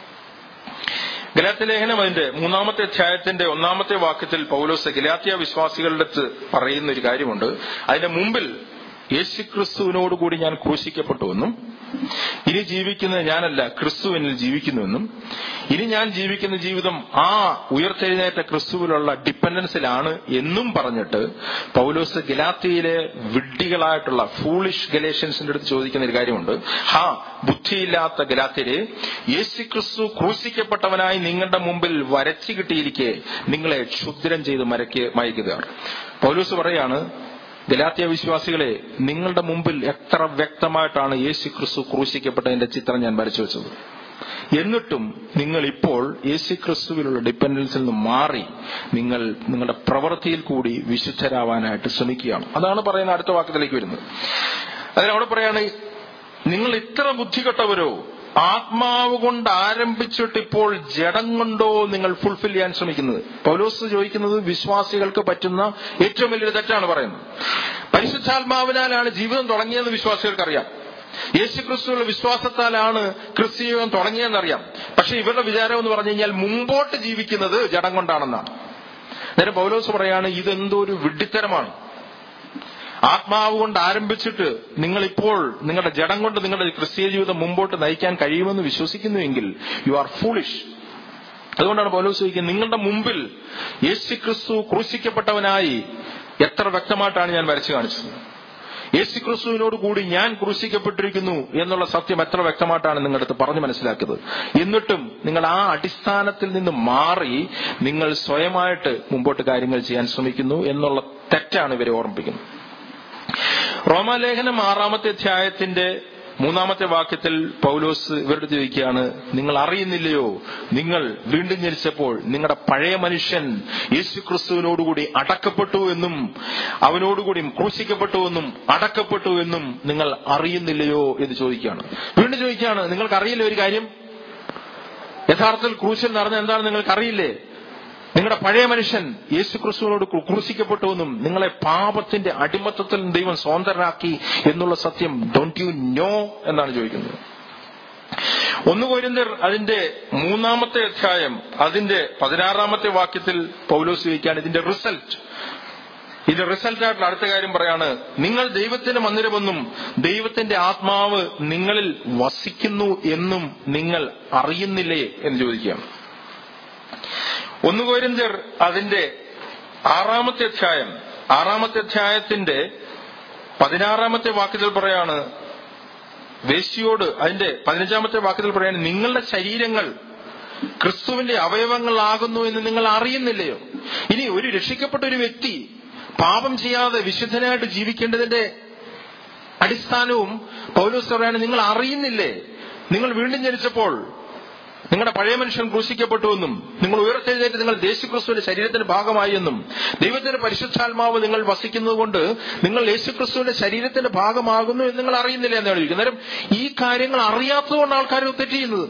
ഗലാത്യ ലേഖനം അതിന്റെ മൂന്നാമത്തെ അധ്യായത്തിന്റെ ഒന്നാമത്തെ വാക്യത്തിൽ പൗലോസ് ഗലാത്യ വിശ്വാസികളുടെ അടുത്ത് പറയുന്ന ഒരു കാര്യമുണ്ട് അതിന്റെ മുമ്പിൽ യേശുക്രിസ്തുവിനോടുകൂടി ഞാൻ ക്രൂശിക്കപ്പെട്ടുവെന്നും ഇനി ജീവിക്കുന്നത് ഞാനല്ല ക്രിസ്തു എന്നിൽ ജീവിക്കുന്നുവെന്നും ഇനി ഞാൻ ജീവിക്കുന്ന ജീവിതം ആ ഉയർത്തെഴുന്നേറ്റ ക്രിസ്തുവിലുള്ള ഡിപ്പെൻഡൻസിലാണ് എന്നും പറഞ്ഞിട്ട് പൗലോസ് ഗലാത്തിയിലെ വിഡ്ഢികളായിട്ടുള്ള ഫൂളിഷ് ഗലേഷ്യൻസിന്റെ അടുത്ത് ചോദിക്കുന്ന ഒരു കാര്യമുണ്ട് ഹാ ബുദ്ധിയില്ലാത്ത ഗലാത്തിരെ യേശു ക്രിസ്തു ക്രൂശിക്കപ്പെട്ടവനായി നിങ്ങളുടെ മുമ്പിൽ വരച്ചു കിട്ടിയിരിക്കെ നിങ്ങളെ ക്ഷുദ്രം ചെയ്ത് മരയ്ക്ക് മയക്കുകയാണ് പൗലോസ് പറയാണ് ഗലാത്യ വിശ്വാസികളെ നിങ്ങളുടെ മുമ്പിൽ എത്ര വ്യക്തമായിട്ടാണ് യേശു ക്രിസ്തു ക്രൂശിക്കപ്പെട്ടതിന്റെ ചിത്രം ഞാൻ വരച്ചു വെച്ചത് എന്നിട്ടും നിങ്ങൾ ഇപ്പോൾ യേശു ക്രിസ്തുവിലുള്ള ഡിപ്പെൻഡൻസിൽ നിന്ന് മാറി നിങ്ങൾ നിങ്ങളുടെ പ്രവൃത്തിയിൽ കൂടി വിശുദ്ധരാവാനായിട്ട് ശ്രമിക്കുകയാണ് അതാണ് പറയുന്ന അടുത്ത വാക്കത്തിലേക്ക് വരുന്നത് അതിനവിടെ പറയാണ് നിങ്ങൾ ഇത്ര ബുദ്ധികെട്ടവരോ ആത്മാവ് കൊണ്ട് ആരംഭിച്ചിട്ട് ഇപ്പോൾ ജഡം കൊണ്ടോ നിങ്ങൾ ഫുൾഫിൽ ചെയ്യാൻ ശ്രമിക്കുന്നത് പൗലോസ് ചോദിക്കുന്നത് വിശ്വാസികൾക്ക് പറ്റുന്ന ഏറ്റവും വലിയൊരു തെറ്റാണ് പറയുന്നത് പരിശുദ്ധാത്മാവിനാലാണ് ജീവിതം തുടങ്ങിയെന്ന് വിശ്വാസികൾക്കറിയാം യേശു ക്രിസ്തുവിലുള്ള വിശ്വാസത്താലാണ് ക്രിസ്തീയം തുടങ്ങിയെന്നറിയാം പക്ഷെ ഇവരുടെ വിചാരം എന്ന് പറഞ്ഞു കഴിഞ്ഞാൽ മുമ്പോട്ട് ജീവിക്കുന്നത് ജഡം കൊണ്ടാണെന്നാണ് നേരെ പൗലോസ് പറയാണ് ഇതെന്തോ ഒരു വിഡ്ഢിത്തരമാണ് ആത്മാവ് കൊണ്ട് ആരംഭിച്ചിട്ട് നിങ്ങളിപ്പോൾ നിങ്ങളുടെ ജഡം കൊണ്ട് നിങ്ങളുടെ ക്രിസ്തീയ ജീവിതം മുമ്പോട്ട് നയിക്കാൻ കഴിയുമെന്ന് വിശ്വസിക്കുന്നുവെങ്കിൽ യു ആർ ഫൂളിഷ് അതുകൊണ്ടാണ് പൗലോസ് ചോദിക്കുന്നത് നിങ്ങളുടെ മുമ്പിൽ യേശു ക്രിസ്തു ക്രൂശിക്കപ്പെട്ടവനായി എത്ര വ്യക്തമായിട്ടാണ് ഞാൻ വരച്ചു കാണിച്ചത് യേശു ക്രിസ്തുവിനോട് കൂടി ഞാൻ ക്രൂശിക്കപ്പെട്ടിരിക്കുന്നു എന്നുള്ള സത്യം എത്ര വ്യക്തമായിട്ടാണ് നിങ്ങളുടെ അടുത്ത് പറഞ്ഞു മനസ്സിലാക്കിയത് എന്നിട്ടും നിങ്ങൾ ആ അടിസ്ഥാനത്തിൽ നിന്ന് മാറി നിങ്ങൾ സ്വയമായിട്ട് മുമ്പോട്ട് കാര്യങ്ങൾ ചെയ്യാൻ ശ്രമിക്കുന്നു എന്നുള്ള തെറ്റാണ് ഇവരെ ഓർമ്മിപ്പിക്കുന്നത് റോമാലേഖനം ആറാമത്തെ അധ്യായത്തിന്റെ മൂന്നാമത്തെ വാക്യത്തിൽ പൗലോസ് ഇവരുടെ ചോദിക്കുകയാണ് നിങ്ങൾ അറിയുന്നില്ലയോ നിങ്ങൾ വീണ്ടും ജനിച്ചപ്പോൾ നിങ്ങളുടെ പഴയ മനുഷ്യൻ യേശു ക്രിസ്തുവിനോടുകൂടി അടക്കപ്പെട്ടു എന്നും അവനോടുകൂടി ക്രൂശിക്കപ്പെട്ടു എന്നും അടക്കപ്പെട്ടു എന്നും നിങ്ങൾ അറിയുന്നില്ലയോ എന്ന് ചോദിക്കുകയാണ് വീണ്ടും ചോദിക്കുകയാണ് നിങ്ങൾക്ക് അറിയില്ല ഒരു കാര്യം യഥാർത്ഥത്തിൽ ക്രൂശിൽ നടന്ന എന്താണ് നിങ്ങൾക്ക് അറിയില്ലേ നിങ്ങളുടെ പഴയ മനുഷ്യൻ യേശു ക്രിസ്തുവിനോട് ക്രൂശിക്കപ്പെട്ടുവെന്നും നിങ്ങളെ പാപത്തിന്റെ അടിമത്തത്തിൽ ദൈവം സ്വതന്ത്രരാക്കി എന്നുള്ള സത്യം ഡോണ്ട് യു നോ എന്നാണ് ചോദിക്കുന്നത് ഒന്ന് കോരിന്തർ അതിന്റെ മൂന്നാമത്തെ അധ്യായം അതിന്റെ പതിനാറാമത്തെ വാക്യത്തിൽ പൗലോസ് ചോദിക്കുകയാണ് ഇതിന്റെ റിസൾട്ട് ഇതിന്റെ റിസൾട്ടായിട്ടുള്ള അടുത്ത കാര്യം പറയാണ് നിങ്ങൾ ദൈവത്തിന്റെ മന്ദിരമെന്നും ദൈവത്തിന്റെ ആത്മാവ് നിങ്ങളിൽ വസിക്കുന്നു എന്നും നിങ്ങൾ അറിയുന്നില്ലേ എന്ന് ചോദിക്കുകയാണ് ഒന്ന് കോരിന്തർ അതിന്റെ ആറാമത്തെ അധ്യായം ആറാമത്തെ അധ്യായത്തിന്റെ പതിനാറാമത്തെ വാക്യത്തിൽ പറയാണ് വേശ്യയോട് അതിന്റെ പതിനഞ്ചാമത്തെ വാക്യത്തിൽ പറയാണ് നിങ്ങളുടെ ശരീരങ്ങൾ ക്രിസ്തുവിന്റെ അവയവങ്ങളാകുന്നു എന്ന് നിങ്ങൾ അറിയുന്നില്ലയോ ഇനി ഒരു രക്ഷിക്കപ്പെട്ട ഒരു വ്യക്തി പാപം ചെയ്യാതെ വിശുദ്ധനായിട്ട് ജീവിക്കേണ്ടതിന്റെ അടിസ്ഥാനവും പൗലോസ് പറയാണ് നിങ്ങൾ അറിയുന്നില്ലേ നിങ്ങൾ വീണ്ടും ജനിച്ചപ്പോൾ നിങ്ങളുടെ പഴയ മനുഷ്യൻ ക്രൂശിക്കപ്പെട്ടു എന്നും നിങ്ങൾ ഉയർത്തെഴുന്നേറ്റ് നിങ്ങൾ യേശുക്രിസ്തുവിന്റെ ശരീരത്തിന്റെ ഭാഗമായി എന്നും ദൈവത്തിന്റെ പരിശുദ്ധാത്മാവ് നിങ്ങൾ വസിക്കുന്നത് കൊണ്ട് നിങ്ങൾ യേശുക്രിസ്തുവിന്റെ ശരീരത്തിന്റെ ഭാഗമാകുന്നു എന്ന് നിങ്ങൾ അറിയുന്നില്ല എന്നാണ് ചോദിക്കുന്നത് അന്നേരം ഈ കാര്യങ്ങൾ അറിയാത്തതുകൊണ്ട് ആൾക്കാർ തെറ്റ് ചെയ്യുന്നത്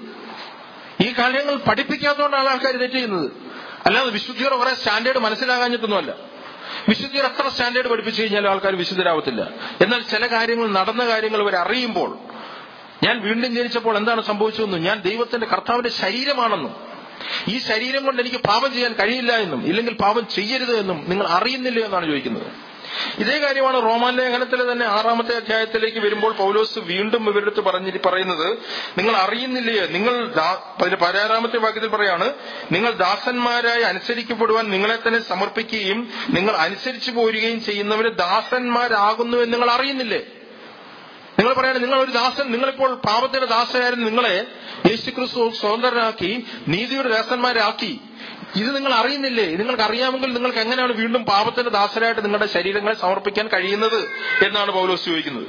ഈ കാര്യങ്ങൾ പഠിപ്പിക്കാത്തതുകൊണ്ടാണ് ആൾക്കാർ തെറ്റ് ചെയ്യുന്നത് അല്ലാതെ വിശുദ്ധിയുടെ കുറെ സ്റ്റാൻഡേർഡ് മനസ്സിലാകാഞ്ഞിട്ടൊന്നുമല്ല വിശുദ്ധിയുടെ അത്ര സ്റ്റാൻഡേർഡ് പഠിപ്പിച്ചു കഴിഞ്ഞാൽ ആൾക്കാർ വിശുദ്ധരാവത്തില്ല എന്നാൽ ചില കാര്യങ്ങൾ നടന്ന കാര്യങ്ങൾ ഇവർ അറിയുമ്പോൾ ഞാൻ വീണ്ടും ജനിച്ചപ്പോൾ എന്താണ് സംഭവിച്ചതെന്നും ഞാൻ ദൈവത്തിന്റെ കർത്താവിന്റെ ശരീരമാണെന്നും ഈ ശരീരം കൊണ്ട് എനിക്ക് പാപം ചെയ്യാൻ കഴിയില്ല എന്നും ഇല്ലെങ്കിൽ പാപം ചെയ്യരുത് എന്നും നിങ്ങൾ അറിയുന്നില്ല എന്നാണ് ചോദിക്കുന്നത് ഇതേ കാര്യമാണ് റോമാൻ ലേഖനത്തിലെ തന്നെ ആറാമത്തെ അധ്യായത്തിലേക്ക് വരുമ്പോൾ പൗലോസ് വീണ്ടും ഇവരുടെ പറഞ്ഞിട്ട് പറയുന്നത് നിങ്ങൾ അറിയുന്നില്ലേ നിങ്ങൾ ദാ- അതിന്റെ പതിനാറാമത്തെ വാക്യത്തിൽ പറയാണ് നിങ്ങൾ ദാസന്മാരായി അനുസരിക്കപ്പെടുവാൻ നിങ്ങളെ തന്നെ സമർപ്പിക്കുകയും നിങ്ങൾ അനുസരിച്ചു പോരുകയും ചെയ്യുന്നവര് ദാസന്മാരാകുന്നു എന്ന് നിങ്ങൾ അറിയുന്നില്ലേ നിങ്ങൾ പറയാണ് നിങ്ങൾ ഒരു ദാസൻ നിങ്ങളിപ്പോൾ പാപത്തിന്റെ ദാസനായിരുന്നു നിങ്ങളെ യേശുക്രിസ്തു സ്വതന്ത്രരാക്കി നീതിയുടെ ദാസന്മാരാക്കി ഇത് നിങ്ങൾ അറിയുന്നില്ലേ നിങ്ങൾക്ക് അറിയാമെങ്കിൽ നിങ്ങൾക്ക് എങ്ങനെയാണ് വീണ്ടും പാപത്തിന്റെ ദാസരായിട്ട് നിങ്ങളുടെ ശരീരങ്ങളെ സമർപ്പിക്കാൻ കഴിയുന്നത് എന്നാണ് പൗലോസ് ചോദിക്കുന്നത്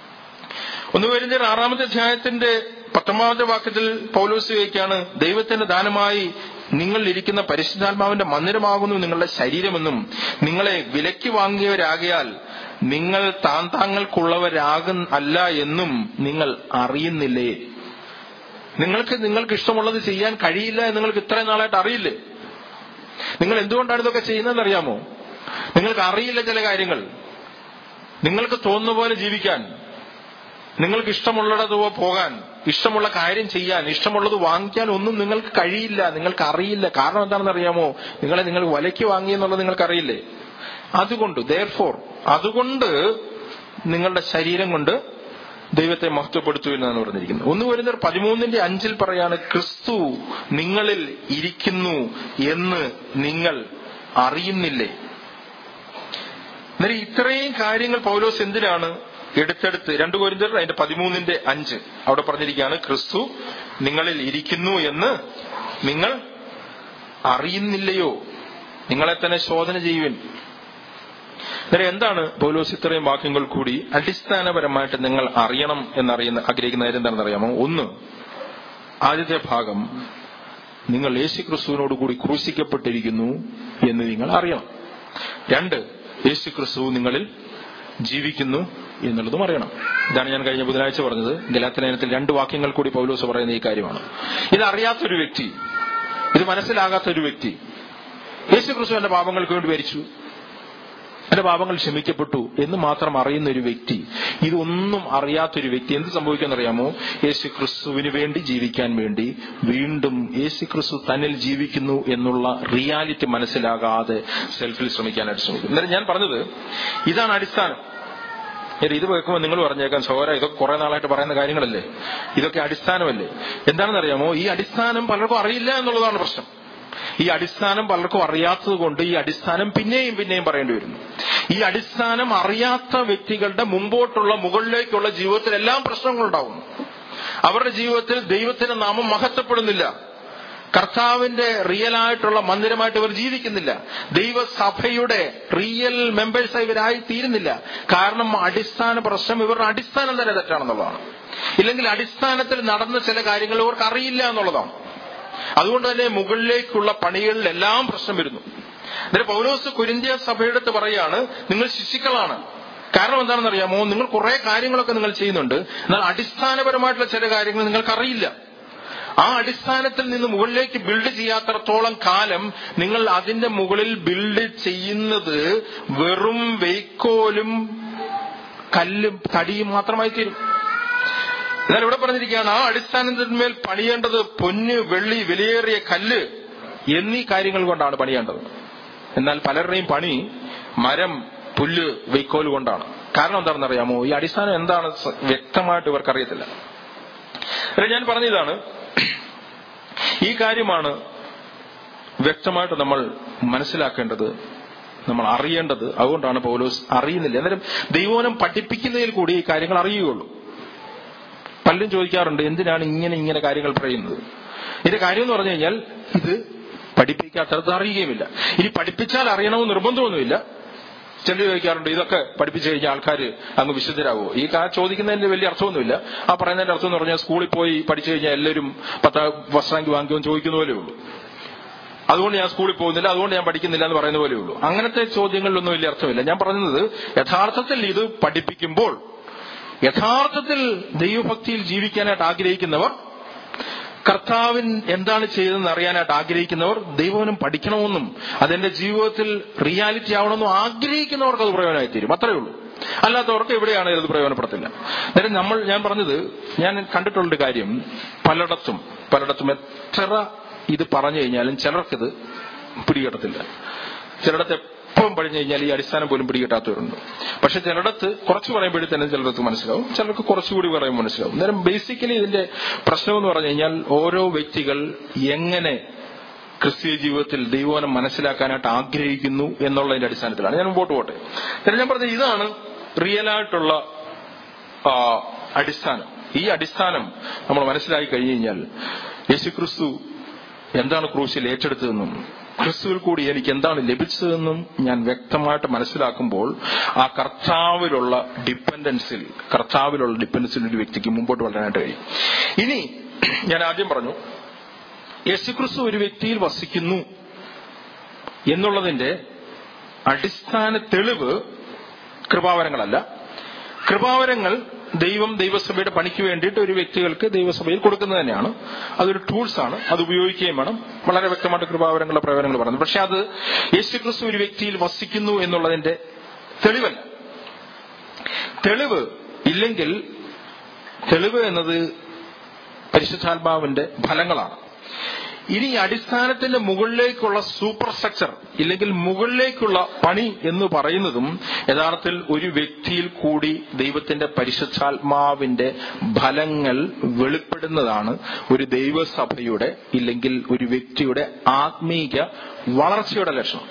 ഒന്ന് വരുന്ന ആറാമത്തെ അധ്യായത്തിന്റെ പത്തൊമ്പതാമത്തെ വാക്യത്തിൽ പൗലോസ് ചോദിക്കുകയാണ് ദൈവത്തിന്റെ ദാനമായി നിങ്ങൾ ഇരിക്കുന്ന പരിശുദ്ധാത്മാവിന്റെ മന്ദിരമാകുന്നു നിങ്ങളുടെ ശരീരമെന്നും നിങ്ങളെ വിലയ്ക്ക് വാങ്ങിയവരാകിയാൽ നിങ്ങൾ താൻ താങ്കൾക്കുള്ളവരാകും അല്ല എന്നും നിങ്ങൾ അറിയുന്നില്ലേ നിങ്ങൾക്ക് നിങ്ങൾക്ക് ഇഷ്ടമുള്ളത് ചെയ്യാൻ കഴിയില്ല എന്ന് നിങ്ങൾക്ക് ഇത്രയും നാളായിട്ട് അറിയില്ലേ നിങ്ങൾ എന്തുകൊണ്ടാണ് ഇതൊക്കെ ചെയ്യുന്നതെന്ന് അറിയാമോ നിങ്ങൾക്ക് അറിയില്ല ചില കാര്യങ്ങൾ നിങ്ങൾക്ക് തോന്നുന്ന പോലെ ജീവിക്കാൻ നിങ്ങൾക്ക് ഇഷ്ടമുള്ളിടത്ത് പോകാൻ ഇഷ്ടമുള്ള കാര്യം ചെയ്യാൻ ഇഷ്ടമുള്ളത് വാങ്ങിക്കാൻ ഒന്നും നിങ്ങൾക്ക് കഴിയില്ല നിങ്ങൾക്ക് അറിയില്ല കാരണം എന്താണെന്ന് അറിയാമോ നിങ്ങളെ നിങ്ങൾ വിലയ്ക്ക് വാങ്ങി എന്നുള്ളത് നിങ്ങൾക്ക് അറിയില്ലേ അതുകൊണ്ട് ദയർഫോർ അതുകൊണ്ട് നിങ്ങളുടെ ശരീരം കൊണ്ട് ദൈവത്തെ മഹത്വപ്പെടുത്തു എന്നാണ് പറഞ്ഞിരിക്കുന്നത് ഒന്ന് വരുന്നവർ പതിമൂന്നിന്റെ അഞ്ചിൽ പറയാണ് ക്രിസ്തു നിങ്ങളിൽ ഇരിക്കുന്നു എന്ന് നിങ്ങൾ അറിയുന്നില്ലേ എന്നാൽ ഇത്രയും കാര്യങ്ങൾ പൗലോസ് എന്തിനാണ് എടുത്തെടുത്ത് രണ്ടു കോരിന്തർ അതിന്റെ പതിമൂന്നിന്റെ അഞ്ച് അവിടെ പറഞ്ഞിരിക്കുകയാണ് ക്രിസ്തു നിങ്ങളിൽ ഇരിക്കുന്നു എന്ന് നിങ്ങൾ അറിയുന്നില്ലയോ നിങ്ങളെ തന്നെ ശോധന ചെയ്യുവിൻ അന്നേരം എന്താണ് പൗലോസ് ഇത്രയും വാക്യങ്ങൾ കൂടി അടിസ്ഥാനപരമായിട്ട് നിങ്ങൾ അറിയണം എന്നറിയുന്ന ആഗ്രഹിക്കുന്ന കാര്യം എന്താണെന്ന് അറിയാമോ ഒന്ന് ആദ്യത്തെ ഭാഗം നിങ്ങൾ യേശു ക്രിസ്തുവിനോട് കൂടി ക്രൂശിക്കപ്പെട്ടിരിക്കുന്നു എന്ന് നിങ്ങൾ അറിയണം രണ്ട് യേശു ക്രിസ്തു നിങ്ങളിൽ ജീവിക്കുന്നു എന്നുള്ളതും അറിയണം ഇതാണ് ഞാൻ കഴിഞ്ഞ ബുധനാഴ്ച പറഞ്ഞത് ഗലാത്തലേനത്തിൽ രണ്ട് വാക്യങ്ങൾ കൂടി പൗലോസ് പറയുന്ന ഈ കാര്യമാണ് ഇത് അറിയാത്തൊരു വ്യക്തി ഇത് മനസ്സിലാകാത്ത ഒരു വ്യക്തി യേശു ക്രിസ്തു എന്റെ പാപങ്ങൾക്ക് വേണ്ടി മരിച്ചു എന്റെ പാപങ്ങൾ ക്ഷമിക്കപ്പെട്ടു എന്ന് മാത്രം അറിയുന്ന ഒരു വ്യക്തി ഇതൊന്നും അറിയാത്തൊരു വ്യക്തി എന്ത് സംഭവിക്കുമെന്നറിയാമോ യേശു ക്രിസ്തുവിന് വേണ്ടി ജീവിക്കാൻ വേണ്ടി വീണ്ടും യേശു ക്രിസ്തു തന്നിൽ ജീവിക്കുന്നു എന്നുള്ള റിയാലിറ്റി മനസ്സിലാകാതെ സെൽഫിൽ ശ്രമിക്കാനായിട്ട് ശ്രമിക്കും എന്നാലും ഞാൻ പറഞ്ഞത് ഇതാണ് അടിസ്ഥാനം ഇനി ഇത് വെക്കുമ്പോൾ നിങ്ങൾ പറഞ്ഞേക്കാം സോര ഇതൊക്കെ കുറെ നാളായിട്ട് പറയുന്ന കാര്യങ്ങളല്ലേ ഇതൊക്കെ അടിസ്ഥാനമല്ലേ എന്താണെന്ന് അറിയാമോ ഈ അടിസ്ഥാനം പലർക്കും അറിയില്ല എന്നുള്ളതാണ് പ്രശ്നം ഈ അടിസ്ഥാനം പലർക്കും അറിയാത്തത് കൊണ്ട് ഈ അടിസ്ഥാനം പിന്നെയും പിന്നെയും പറയേണ്ടി വരുന്നു ഈ അടിസ്ഥാനം അറിയാത്ത വ്യക്തികളുടെ മുമ്പോട്ടുള്ള മുകളിലേക്കുള്ള ജീവിതത്തിൽ എല്ലാം പ്രശ്നങ്ങളുണ്ടാവുന്നു അവരുടെ ജീവിതത്തിൽ ദൈവത്തിന്റെ നാമം മഹത്വപ്പെടുന്നില്ല കർത്താവിന്റെ റിയൽ ആയിട്ടുള്ള മന്ദിരമായിട്ട് ഇവർ ജീവിക്കുന്നില്ല ദൈവസഭയുടെ റിയൽ മെമ്പേഴ്സായി ഇവരായി തീരുന്നില്ല കാരണം അടിസ്ഥാന പ്രശ്നം ഇവരുടെ അടിസ്ഥാനം തന്നെ തെറ്റാണെന്നുള്ളതാണ് ഇല്ലെങ്കിൽ അടിസ്ഥാനത്തിൽ നടന്ന ചില കാര്യങ്ങൾ ഇവർക്ക് അറിയില്ല എന്നുള്ളതാണ് അതുകൊണ്ട് തന്നെ മുകളിലേക്കുള്ള പണികളിലെല്ലാം പ്രശ്നം വരുന്നു എന്നിട്ട് പൗലോസ് കുരിന്തിയ സഭയെടുത്ത് പറയാണ് നിങ്ങൾ ശിശുക്കളാണ് കാരണം എന്താണെന്ന് അറിയാമോ നിങ്ങൾ കുറെ കാര്യങ്ങളൊക്കെ നിങ്ങൾ ചെയ്യുന്നുണ്ട് എന്നാൽ അടിസ്ഥാനപരമായിട്ടുള്ള ചില കാര്യങ്ങൾ നിങ്ങൾക്ക് അറിയില്ല ആ അടിസ്ഥാനത്തിൽ നിന്ന് മുകളിലേക്ക് ബിൽഡ് ചെയ്യാത്തടത്തോളം കാലം നിങ്ങൾ അതിന്റെ മുകളിൽ ബിൽഡ് ചെയ്യുന്നത് വെറും വെയ്ക്കോലും കല്ലും തടിയും മാത്രമായി തീരും എന്നാൽ ഇവിടെ പറഞ്ഞിരിക്കുകയാണ് ആ അടിസ്ഥാനത്തിന്മേൽ പണിയേണ്ടത് പൊന്ന് വെള്ളി വിലയേറിയ കല്ല് എന്നീ കാര്യങ്ങൾ കൊണ്ടാണ് പണിയേണ്ടത് എന്നാൽ പലരുടെയും പണി മരം പുല്ല് വൈക്കോൽ കൊണ്ടാണ് കാരണം എന്താണെന്ന് അറിയാമോ ഈ അടിസ്ഥാനം എന്താണ് സ- വ്യക്തമായിട്ട് ഇവർക്ക് അറിയത്തില്ല ഞാൻ പറഞ്ഞതാണ് ഈ കാര്യമാണ് വ്യക്തമായിട്ട് നമ്മൾ മനസ്സിലാക്കേണ്ടത് നമ്മൾ അറിയേണ്ടത് അതുകൊണ്ടാണ് പൗലോസ് അറിയുന്നില്ല അന്നേരം ദൈവവനം പഠിപ്പിക്കുന്നതിൽ കൂടി ഈ കാര്യങ്ങൾ അറിയുകയുള്ളൂ പലരും ചോദിക്കാറുണ്ട് എന്തിനാണ് ഇങ്ങനെ ഇങ്ങനെ കാര്യങ്ങൾ പറയുന്നത് ഇതിന്റെ കാര്യം എന്ന് പറഞ്ഞു കഴിഞ്ഞാൽ ഇത് പഠിപ്പിക്കാത്തത് അറിയുകയുമില്ല ഇനി പഠിപ്പിച്ചാൽ അറിയണമെന്ന് നിർബന്ധമൊന്നുമില്ല ചിലർ ചോദിക്കാറുണ്ട് ഇതൊക്കെ പഠിപ്പിച്ചു കഴിഞ്ഞാൽ ആൾക്കാർ അങ്ങ് വിശുദ്ധരാകുമോ ഈ കാ ചോദിക്കുന്നതിന്റെ വലിയ അർത്ഥമൊന്നുമില്ല ആ പറയുന്നതിന്റെ അർത്ഥം എന്ന് പറഞ്ഞാൽ സ്കൂളിൽ പോയി പഠിച്ചു കഴിഞ്ഞാൽ എല്ലാവരും പത്ത് ഫസ്റ്റ് റാങ്ക് വാങ്ങിക്കുമെന്ന് ചോദിക്കുന്ന പോലെ ഉള്ളൂ അതുകൊണ്ട് ഞാൻ സ്കൂളിൽ പോകുന്നില്ല അതുകൊണ്ട് ഞാൻ പഠിക്കുന്നില്ല എന്ന് പറയുന്ന പോലെ ഉള്ളൂ അങ്ങനത്തെ ചോദ്യങ്ങളിലൊന്നും വലിയ അർത്ഥമില്ല ഞാൻ പറയുന്നത് യഥാർത്ഥത്തിൽ ഇത് പഠിപ്പിക്കുമ്പോൾ യഥാർത്ഥത്തിൽ ദൈവഭക്തിയിൽ ജീവിക്കാനായിട്ട് ആഗ്രഹിക്കുന്നവർ കർത്താവിൻ എന്താണ് ചെയ്തതെന്ന് അറിയാനായിട്ട് ആഗ്രഹിക്കുന്നവർ ദൈവവനം പഠിക്കണമെന്നും അതെന്റെ ജീവിതത്തിൽ റിയാലിറ്റി ആവണമെന്നും ആഗ്രഹിക്കുന്നവർക്ക് അത് പ്രയോജനമായി തീരും അത്രയേ ഉള്ളൂ അല്ലാത്തവർക്ക് എവിടെയാണ് ഇത് പ്രയോജനപ്പെടത്തില്ല അന്നേരം നമ്മൾ ഞാൻ പറഞ്ഞത് ഞാൻ കണ്ടിട്ടുള്ളൊരു കാര്യം പലയിടത്തും പലയിടത്തും എത്ര ഇത് പറഞ്ഞു കഴിഞ്ഞാലും ചിലർക്കിത് പിടികിട്ടത്തില്ല ചിലയിടത്ത് എപ്പം പറഞ്ഞു കഴിഞ്ഞാൽ ഈ അടിസ്ഥാനം പോലും പിടികിട്ടാത്തവരുണ്ട് പക്ഷെ ചിലയിടത്ത് കുറച്ച് പറയുമ്പോഴേ തന്നെ ചിലർക്ക് മനസ്സിലാവും ചിലർക്ക് കുറച്ചുകൂടി പറയുമ്പോൾ മനസ്സിലാവും അന്നേരം ബേസിക്കലി ഇതിന്റെ പ്രശ്നം എന്ന് പറഞ്ഞു കഴിഞ്ഞാൽ ഓരോ വ്യക്തികൾ എങ്ങനെ ക്രിസ്തീയ ജീവിതത്തിൽ ദൈവവനം മനസ്സിലാക്കാനായിട്ട് ആഗ്രഹിക്കുന്നു എന്നുള്ളതിന്റെ അടിസ്ഥാനത്തിലാണ് ഞാൻ മുമ്പോട്ട് പോട്ടെ എന്നിട്ട് ഞാൻ പറഞ്ഞത് ഇതാണ് റിയൽ ആയിട്ടുള്ള ആ, അടിസ്ഥാനം ഈ അടിസ്ഥാനം നമ്മൾ മനസ്സിലാക്കി കഴിഞ്ഞു കഴിഞ്ഞാൽ യേശുക്രിസ്തു എന്താണ് ക്രൂശിൽ ഏറ്റെടുത്തതെന്നും ക്രിസ്തുവിൽ കൂടി എനിക്ക് എന്താണ് ലഭിച്ചതെന്നും ഞാൻ വ്യക്തമായിട്ട് മനസ്സിലാക്കുമ്പോൾ ആ കർത്താവിലുള്ള ഡിപ്പെൻഡൻസിൽ കർത്താവിലുള്ള ഡിപ്പെൻഡൻസിൽ ഒരു വ്യക്തിക്ക് മുമ്പോട്ട് വളരാനായിട്ട് കഴിയും ഇനി ഞാൻ ആദ്യം പറഞ്ഞു യേശുക്രിസ്തു ഒരു വ്യക്തിയിൽ വസിക്കുന്നു എന്നുള്ളതിന്റെ അടിസ്ഥാന തെളിവ് കൃപാവരങ്ങളല്ല കൃപാവരങ്ങൾ ദൈവം ദൈവസഭയുടെ പണിക്ക് വേണ്ടിയിട്ട് ഒരു വ്യക്തികൾക്ക് ദൈവസഭയിൽ കൊടുക്കുന്നത് തന്നെയാണ് അതൊരു ടൂൾസ് ആണ് അത് ഉപയോഗിക്കുകയും വേണം വളരെ വ്യക്തമായിട്ട് കൃപാവരങ്ങളുടെ പ്രയോജനങ്ങൾ പറഞ്ഞു പക്ഷെ അത് യേശുക്രിസ്തു ഒരു വ്യക്തിയിൽ വസിക്കുന്നു എന്നുള്ളതിന്റെ തെളിവല്ല തെളിവ് ഇല്ലെങ്കിൽ തെളിവ് എന്നത് പരിശുദ്ധാത്മാവിന്റെ ഫലങ്ങളാണ് ഇനി ഈ അടിസ്ഥാനത്തിന്റെ മുകളിലേക്കുള്ള സൂപ്പർ സ്ട്രക്ചർ ഇല്ലെങ്കിൽ മുകളിലേക്കുള്ള പണി എന്ന് പറയുന്നതും യഥാർത്ഥത്തിൽ ഒരു വ്യക്തിയിൽ കൂടി ദൈവത്തിന്റെ പരിശുദ്ധാത്മാവിന്റെ ഫലങ്ങൾ വെളിപ്പെടുന്നതാണ് ഒരു ദൈവസഭയുടെ ഇല്ലെങ്കിൽ ഒരു വ്യക്തിയുടെ ആത്മീക വളർച്ചയുടെ ലക്ഷണം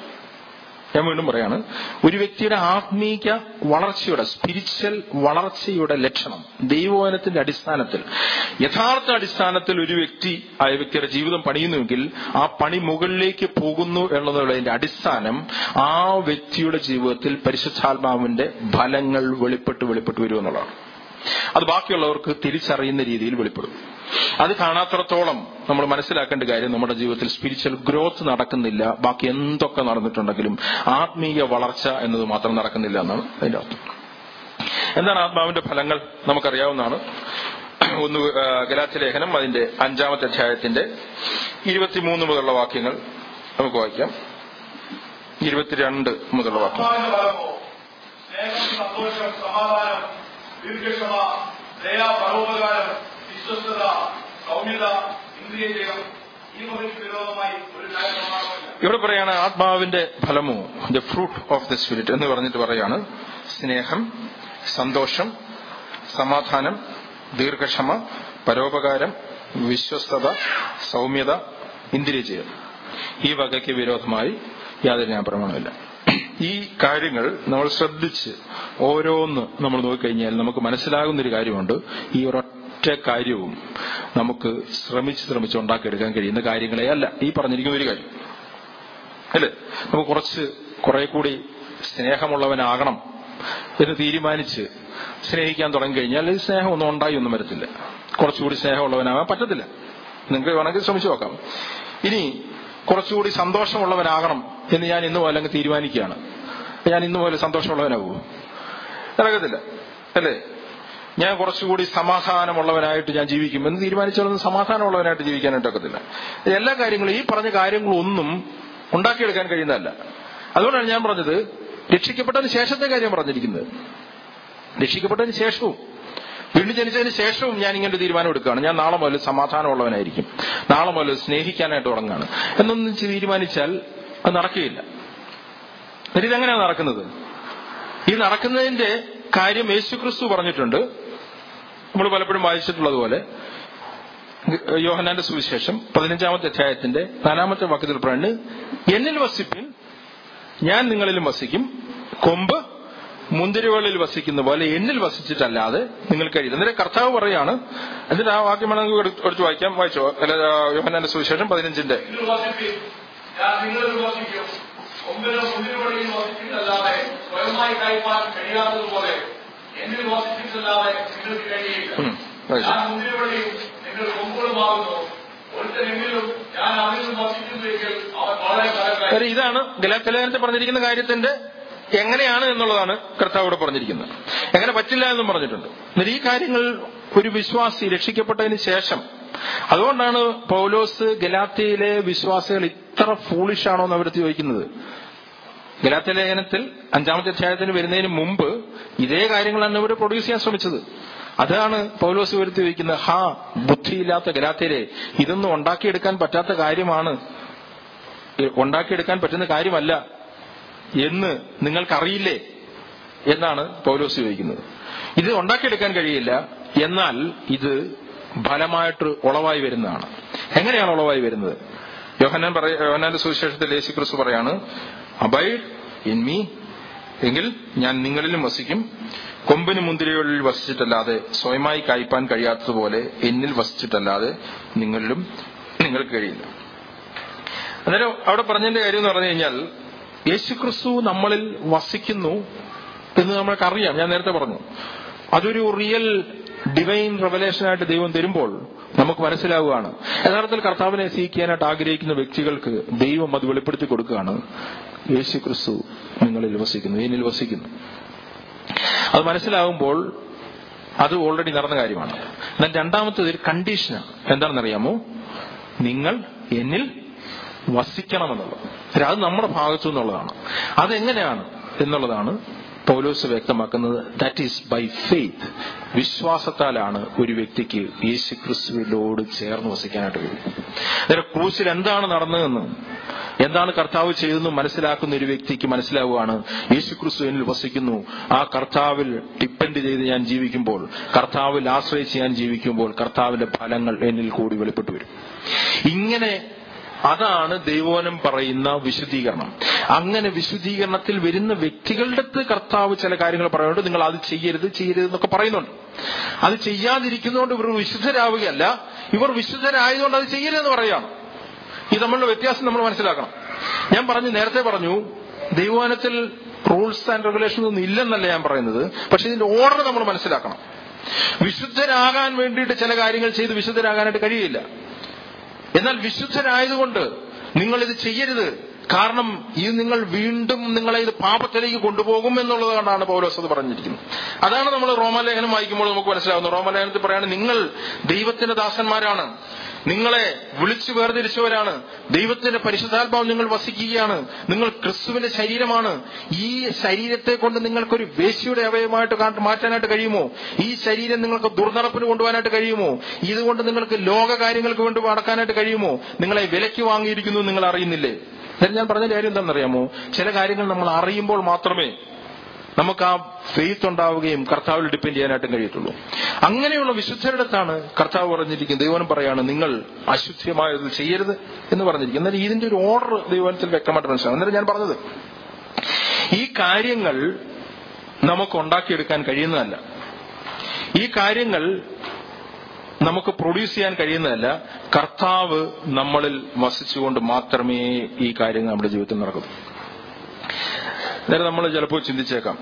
ഞാൻ വീണ്ടും പറയാണ് ഒരു വ്യക്തിയുടെ ആത്മീക വളർച്ചയുടെ സ്പിരിച്വൽ വളർച്ചയുടെ ലക്ഷണം ദൈവവനത്തിന്റെ അടിസ്ഥാനത്തിൽ യഥാർത്ഥ അടിസ്ഥാനത്തിൽ ഒരു വ്യക്തി ആ വ്യക്തിയുടെ ജീവിതം പണിയുന്നുവെങ്കിൽ ആ പണി മുകളിലേക്ക് പോകുന്നു എന്നുള്ളതിന്റെ അടിസ്ഥാനം ആ വ്യക്തിയുടെ ജീവിതത്തിൽ പരിശുദ്ധാത്മാവിന്റെ ഫലങ്ങൾ വെളിപ്പെട്ട് വെളിപ്പെട്ട് വരും എന്നുള്ളതാണ് അത് ബാക്കിയുള്ളവർക്ക് തിരിച്ചറിയുന്ന രീതിയിൽ വെളിപ്പെടും അത് കാണാത്രത്തോളം നമ്മൾ മനസ്സിലാക്കേണ്ട കാര്യം നമ്മുടെ ജീവിതത്തിൽ സ്പിരിച്വൽ ഗ്രോത്ത് നടക്കുന്നില്ല ബാക്കി എന്തൊക്കെ നടന്നിട്ടുണ്ടെങ്കിലും ആത്മീയ വളർച്ച എന്നത് മാത്രം നടക്കുന്നില്ല എന്നാണ് അതിന്റെ അർത്ഥം എന്താണ് ആത്മാവിന്റെ ഫലങ്ങൾ നമുക്കറിയാവുന്നതാണ് ഒന്ന് ആ, ഗലാത്യ ലേഖനം അതിന്റെ അഞ്ചാമത്തെ അധ്യായത്തിന്റെ ഇരുപത്തിമൂന്ന് മുതലുള്ള വാക്യങ്ങൾ നമുക്ക് വായിക്കാം ഇരുപത്തിരണ്ട് മുതലുള്ള വാക്യം ആത്മാവിന്റെ ഫലമോ സ്നേഹം സന്തോഷം സമാധാനം ദീർഘക്ഷമ ദയ പരോപകാരം വിശ്വസ്തത സൗമ്യത ഇന്ദ്രിയജയം ഈ വകയ്ക്ക് വിരോധമായി ഒരു ന്യായപ്രമാണമില്ല ഇവിടെ പറയാണ് ആത്മാവിന്റെ ഫലമോ the fruit of the spirit എന്ന് പറഞ്ഞിട്ട് പറയാണ് സ്നേഹം സന്തോഷം സമാധാനം ദീർഘക്ഷമ പരോപകാരം വിശ്വസ്തത സൗമ്യത ഇന്ദ്രിയജയം ഈ വകയ്ക്ക് വിരോധമായി യാതൊരു ന്യായപ്രമാണമില്ല ഈ കാര്യങ്ങൾ നമ്മൾ ശ്രദ്ധിച്ച് ഓരോന്ന് നമ്മൾ നോക്കിക്കഴിഞ്ഞാൽ നമുക്ക് മനസ്സിലാകുന്ന ഒരു കാര്യമുണ്ട് ഈ ഒരൊറ്റ കാര്യവും നമുക്ക് ശ്രമിച്ച് ശ്രമിച്ച് ഉണ്ടാക്കിയെടുക്കാൻ കഴിയുന്ന കാര്യങ്ങളെ അല്ല ഈ പറഞ്ഞിരിക്കുന്ന ഒരു കാര്യം അല്ലേ നമുക്ക് കുറച്ച് കുറെ കൂടി സ്നേഹമുള്ളവനാകണം എന്ന് തീരുമാനിച്ച് സ്നേഹിക്കാൻ തുടങ്ങി കഴിഞ്ഞാൽ ഈ സ്നേഹം ഒന്നും ഉണ്ടായി ഒന്നും വരത്തില്ല കുറച്ചുകൂടി സ്നേഹമുള്ളവനാകാൻ പറ്റത്തില്ല നിങ്ങൾക്ക് വേണമെങ്കിൽ ശ്രമിച്ചു നോക്കാം ഇനി കുറച്ചുകൂടി സന്തോഷമുള്ളവനാകണം എന്ന് ഞാൻ ഇന്ന് പോലെ അങ്ങ് തീരുമാനിക്കുകയാണ് ഞാൻ ഇന്ന് പോലെ സന്തോഷമുള്ളവനാകുമോ നടക്കത്തില്ല അല്ലേ ഞാൻ കുറച്ചുകൂടി സമാധാനമുള്ളവനായിട്ട് ഞാൻ ജീവിക്കും എന്ന് തീരുമാനിച്ചാലൊന്നും സമാധാനമുള്ളവനായിട്ട് ജീവിക്കാനായിട്ട് ഒക്കത്തില്ല എല്ലാ കാര്യങ്ങളും ഈ പറഞ്ഞ കാര്യങ്ങളൊന്നും ഉണ്ടാക്കിയെടുക്കാൻ കഴിയുന്നതല്ല അതുകൊണ്ടാണ് ഞാൻ പറഞ്ഞത് രക്ഷിക്കപ്പെട്ടതിന് ശേഷത്തെ കാര്യം പറഞ്ഞിരിക്കുന്നത് രക്ഷിക്കപ്പെട്ടതിന് ശേഷവും വീണ്ടും ജനിച്ചതിന് ശേഷവും ഞാൻ ഇങ്ങനെ ഒരു തീരുമാനം എടുക്കുകയാണ് ഞാൻ നാളെ മുതൽ സമാധാനമുള്ളവനായിരിക്കും നാളെ മുതൽ സ്നേഹിക്കാനായിട്ട് തുടങ്ങുകയാണ് എന്നൊന്നും തീരുമാനിച്ചാൽ അത് നടക്കുകയില്ല എന്നിട്ട് ഇതെങ്ങനെയാണ് നടക്കുന്നത് ഈ നടക്കുന്നതിന്റെ കാര്യം യേശുക്രിസ്തു പറഞ്ഞിട്ടുണ്ട് നമ്മൾ പലപ്പോഴും വായിച്ചിട്ടുള്ളതുപോലെ യോഹനാന്റെ സുവിശേഷം പതിനഞ്ചാമത്തെ അധ്യായത്തിന്റെ നാലാമത്തെ വാക്യത്തിൽ പറയുന്നത് എന്നിൽ വസിപ്പിൻ ഞാൻ നിങ്ങളിലും വസിക്കും കൊമ്പ് മുന്തിരിവള്ളിൽ വസിക്കുന്ന പോലെ എന്നിൽ വസിച്ചിട്ടല്ലാതെ നിങ്ങൾ കഴിയില്ല എന്നിട്ട് കർത്താവ് പറയാണ് എന്നിട്ട് ആ വാക്യം വേണമെങ്കിൽ എടുത്ത് എടുത്ത് വായിക്കാം വായിച്ചോ അല്ല യോഹനാന്റെ സുവിശേഷം പതിനഞ്ചിന്റെ നിങ്ങൾ വസിപ്പിൻ ഞാൻ നിങ്ങളിൽ വസിക്കും കൊമ്പിലും മുന്തിരിവള്ളിയിൽ വസിച്ചിട്ടല്ലാതെ സ്വയമായി കഴിപ്പാൻ കഴിയാത്തതുപോലെ എന്നിൽ വസിച്ചിട്ടല്ലാതെ നിങ്ങൾക്ക് കഴിയില്ല ഉം, അത് ശരി. ഞാൻ മുന്തിരിവള്ളിയും നിങ്ങൾ കൊമ്പുകളുമാകുന്നു ഒരുത്തൻ എന്നിലും ഞാൻ അവനിലും വസിക്കുന്നുവെങ്കിൽ അവൻ വളരെ ഫലക്കാരൻ കാര്യം ഇതാണ് ഗലാത്തലേഖനത്തിൽ പറഞ്ഞിരിക്കുന്ന കാര്യത്തിന്റെ എങ്ങനെയാണ് എന്നുള്ളതാണ് കർത്താവ് ഇവിടെ പറഞ്ഞിരിക്കുന്നത് എങ്ങനെ പറ്റില്ല എന്നും പറഞ്ഞിട്ടുണ്ട് എന്നാൽ ഈ കാര്യങ്ങൾ ഒരു വിശ്വാസി രക്ഷിക്കപ്പെട്ടതിന് ശേഷം അതുകൊണ്ടാണ് പൗലോസ് ഗലാത്തിയിലെ വിശ്വാസികൾ ഇത്ര ഫൂളിഷ് ആണോ എന്ന് അവരടുത്ത് ചോദിക്കുന്നത് ഗലാത്യ ലേഖനത്തിൽ അഞ്ചാമത്തെ അധ്യായത്തിന് വരുന്നതിന് മുമ്പ് ഇതേ കാര്യങ്ങളാണ് ഇവർ പ്രൊഡ്യൂസ് ചെയ്യാൻ ശ്രമിച്ചത് അതാണ് പൗലോസ് വരുത്തി വയ്ക്കുന്നത് ഹാ ബുദ്ധിയില്ലാത്ത ഗലാത്യരെ ഇതൊന്നും ഉണ്ടാക്കിയെടുക്കാൻ പറ്റാത്ത കാര്യമാണ് ഉണ്ടാക്കിയെടുക്കാൻ പറ്റുന്ന കാര്യമല്ല എന്ന് നിങ്ങൾക്കറിയില്ലേ എന്നാണ് പൗലോസ് ചോദിക്കുന്നത് ഇത് ഉണ്ടാക്കിയെടുക്കാൻ കഴിയില്ല എന്നാൽ ഇത് ഫലമായിട്ട് ഉളവായി വരുന്നതാണ് എങ്ങനെയാണ് ഉളവായി വരുന്നത് യോഹന്നാൻ പറയ യോഹന്നാന്റെ സുവിശേഷത്തിൽ യേശു ക്രിസ്തു പറയാണ് അബൈഡ് ഇൻ മീ എങ്കിൽ ഞാൻ നിങ്ങളിലും വസിക്കും കൊമ്പിന് മുന്തിരികളിൽ വസിച്ചിട്ടല്ലാതെ സ്വയമായി കായ്പാൻ കഴിയാത്തതുപോലെ എന്നിൽ വസിച്ചിട്ടല്ലാതെ നിങ്ങളിലും നിങ്ങൾക്ക് കഴിയില്ല അന്നേരം അവിടെ പറഞ്ഞതിന്റെ കാര്യം എന്ന് പറഞ്ഞു കഴിഞ്ഞാൽ യേശുക്രിസ്തു നമ്മളിൽ വസിക്കുന്നു എന്ന് നമ്മൾക്ക് അറിയാം ഞാൻ നേരത്തെ പറഞ്ഞു അതൊരു റിയൽ ഡിവൈൻ റെവലേഷനായിട്ട് ദൈവം തരുമ്പോൾ നമുക്ക് മനസ്സിലാവുകയാണ് യഥാർത്ഥത്തിൽ കർത്താവിനെ സ്വീകരിക്കാനായിട്ട് ആഗ്രഹിക്കുന്ന വ്യക്തികൾക്ക് ദൈവം അത് വെളിപ്പെടുത്തി കൊടുക്കുകയാണ് യേശു ക്രിസ്തു നിങ്ങളിൽ വസിക്കുന്നു എന്നിൽ വസിക്കുന്നു അത് മനസ്സിലാകുമ്പോൾ അത് ഓൾറെഡി നടന്ന കാര്യമാണ് എന്നാൽ രണ്ടാമത്തത് ഒരു കണ്ടീഷനാണ് എന്താണെന്നറിയാമോ നിങ്ങൾ എന്നിൽ വസിക്കണമെന്നുള്ളത് അത് നമ്മുടെ ഭാഗത്തു നിന്നുള്ളതാണ് അതെങ്ങനെയാണ് എന്നുള്ളതാണ് പൗലോസ് വ്യക്തമാക്കുന്നത് ദാറ്റ് ഈസ് ബൈ ഫെയ്ത്ത് വിശ്വാസത്താലാണ് ഒരു വ്യക്തിക്ക് യേശു ക്രിസ്തുവിനോട് ചേർന്ന് വസിക്കാനായിട്ട് കഴിയും അന്നേരം ക്രൂശിൽ എന്താണ് നടന്നതെന്ന് എന്താണ് കർത്താവ് ചെയ്തതെന്ന് മനസ്സിലാക്കുന്ന ഒരു വ്യക്തിക്ക് മനസ്സിലാവുകയാണ് യേശു ക്രിസ്തു എന്നിൽ വസിക്കുന്നു ആ കർത്താവിൽ ഡിപ്പെൻഡ് ചെയ്ത് ഞാൻ ജീവിക്കുമ്പോൾ കർത്താവിൽ ആശ്രയിച്ച് ഞാൻ ജീവിക്കുമ്പോൾ കർത്താവിന്റെ ഫലങ്ങൾ എന്നിൽ കൂടി വെളിപ്പെട്ടു വരും ഇങ്ങനെ അതാണ് ദൈവോനം പറയുന്ന വിശുദ്ധീകരണം അങ്ങനെ വിശുദ്ധീകരണത്തിൽ വരുന്ന വ്യക്തികളുടെ അടുത്ത് കർത്താവ് ചില കാര്യങ്ങൾ പറയുന്നുണ്ട് നിങ്ങൾ അത് ചെയ്യരുത് ചെയ്യരുത് എന്നൊക്കെ പറയുന്നുണ്ട് അത് ചെയ്യാതിരിക്കുന്നതുകൊണ്ട് ഇവർ വിശുദ്ധരാവുകയല്ല ഇവർ വിശുദ്ധരായതുകൊണ്ട് അത് ചെയ്യരുതെന്ന് പറയാണ് ഈ തമ്മിലുള്ള വ്യത്യാസം നമ്മൾ മനസ്സിലാക്കണം ഞാൻ പറഞ്ഞു നേരത്തെ പറഞ്ഞു ദൈവവനത്തിൽ റൂൾസ് ആൻഡ് റെഗുലേഷൻസ് ഒന്നും ഇല്ലെന്നല്ല ഞാൻ പറയുന്നത് പക്ഷെ ഇതിന്റെ ഓർഡർ നമ്മൾ മനസ്സിലാക്കണം വിശുദ്ധരാകാൻ വേണ്ടിയിട്ട് ചില കാര്യങ്ങൾ ചെയ്ത് വിശുദ്ധരാകാനായിട്ട് കഴിയില്ല എന്നാൽ വിശുദ്ധരായതുകൊണ്ട് നിങ്ങൾ ഇത് ചെയ്യരുത് കാരണം ഇത് നിങ്ങൾ വീണ്ടും നിങ്ങളെ ഇത് പാപത്തിലേക്ക് കൊണ്ടുപോകും എന്നുള്ളതാണ് പൗലോസ് അത് പറഞ്ഞിരിക്കുന്നത് അതാണ് നമ്മൾ റോമാലേഖനം വായിക്കുമ്പോൾ നമുക്ക് മനസ്സിലാവുന്നത് റോമാലേഖനത്തിൽ പറയാണ് നിങ്ങൾ ദൈവത്തിന്റെ ദാസന്മാരാണ് നിങ്ങളെ വിളിച്ചു വേർതിരിച്ചവരാണ് ദൈവത്തിന്റെ പരിശുദ്ധാത്മാവ് നിങ്ങൾ വസിക്കുകയാണ് നിങ്ങൾ ക്രിസ്തുവിന്റെ ശരീരമാണ് ഈ ശരീരത്തെ കൊണ്ട് നിങ്ങൾക്കൊരു വേശ്യയുടെ അവയവമായിട്ട് കാ- മാറ്റാനായിട്ട് കഴിയുമോ ഈ ശരീരം നിങ്ങൾക്ക് ദുർനടപ്പിന് കൊണ്ടുപോകാനായിട്ട് കഴിയുമോ ഇതുകൊണ്ട് നിങ്ങൾക്ക് ലോക കാര്യങ്ങൾക്ക് വേണ്ടി നടക്കാനായിട്ട് കഴിയുമോ നിങ്ങളെ വിലയ്ക്ക് വാങ്ങിയിരിക്കുന്നു നിങ്ങൾ അറിയുന്നില്ലേ എന്നിട്ട് ഞാൻ പറഞ്ഞ കാര്യം എന്താണെന്നറിയാമോ ചില കാര്യങ്ങൾ നമ്മൾ അറിയുമ്പോൾ മാത്രമേ നമുക്ക് ആ ഫെയ്ത്ത് ഉണ്ടാവുകയും കർത്താവിൽ ഡിപ്പെൻഡ് ചെയ്യാനായിട്ടും കഴിയത്തുള്ളൂ അങ്ങനെയുള്ള വിശുദ്ധരുടെ അടുത്താണ് കർത്താവ് പറഞ്ഞിരിക്കുന്നത് ദൈവനം പറയാണ് നിങ്ങൾ അശുദ്ധ്യമായത് ചെയ്യരുത് എന്ന് പറഞ്ഞിരിക്കുന്നത് എന്നാൽ ഇതിന്റെ ഒരു ഓർഡർ ദൈവനത്തിൽ വ്യക്തമായിട്ട് മനസ്സിലാവും എന്നിട്ട് ഞാൻ പറഞ്ഞത് ഈ കാര്യങ്ങൾ നമുക്ക് ഉണ്ടാക്കിയെടുക്കാൻ കഴിയുന്നതല്ല ഈ കാര്യങ്ങൾ നമുക്ക് പ്രൊഡ്യൂസ് ചെയ്യാൻ കഴിയുന്നതല്ല കർത്താവ് നമ്മളിൽ വസിച്ചുകൊണ്ട് മാത്രമേ ഈ കാര്യങ്ങൾ നമ്മുടെ ജീവിതത്തിൽ നടക്കൂ നേരെ നമ്മൾ ചിലപ്പോൾ ചിന്തിച്ചേക്കാം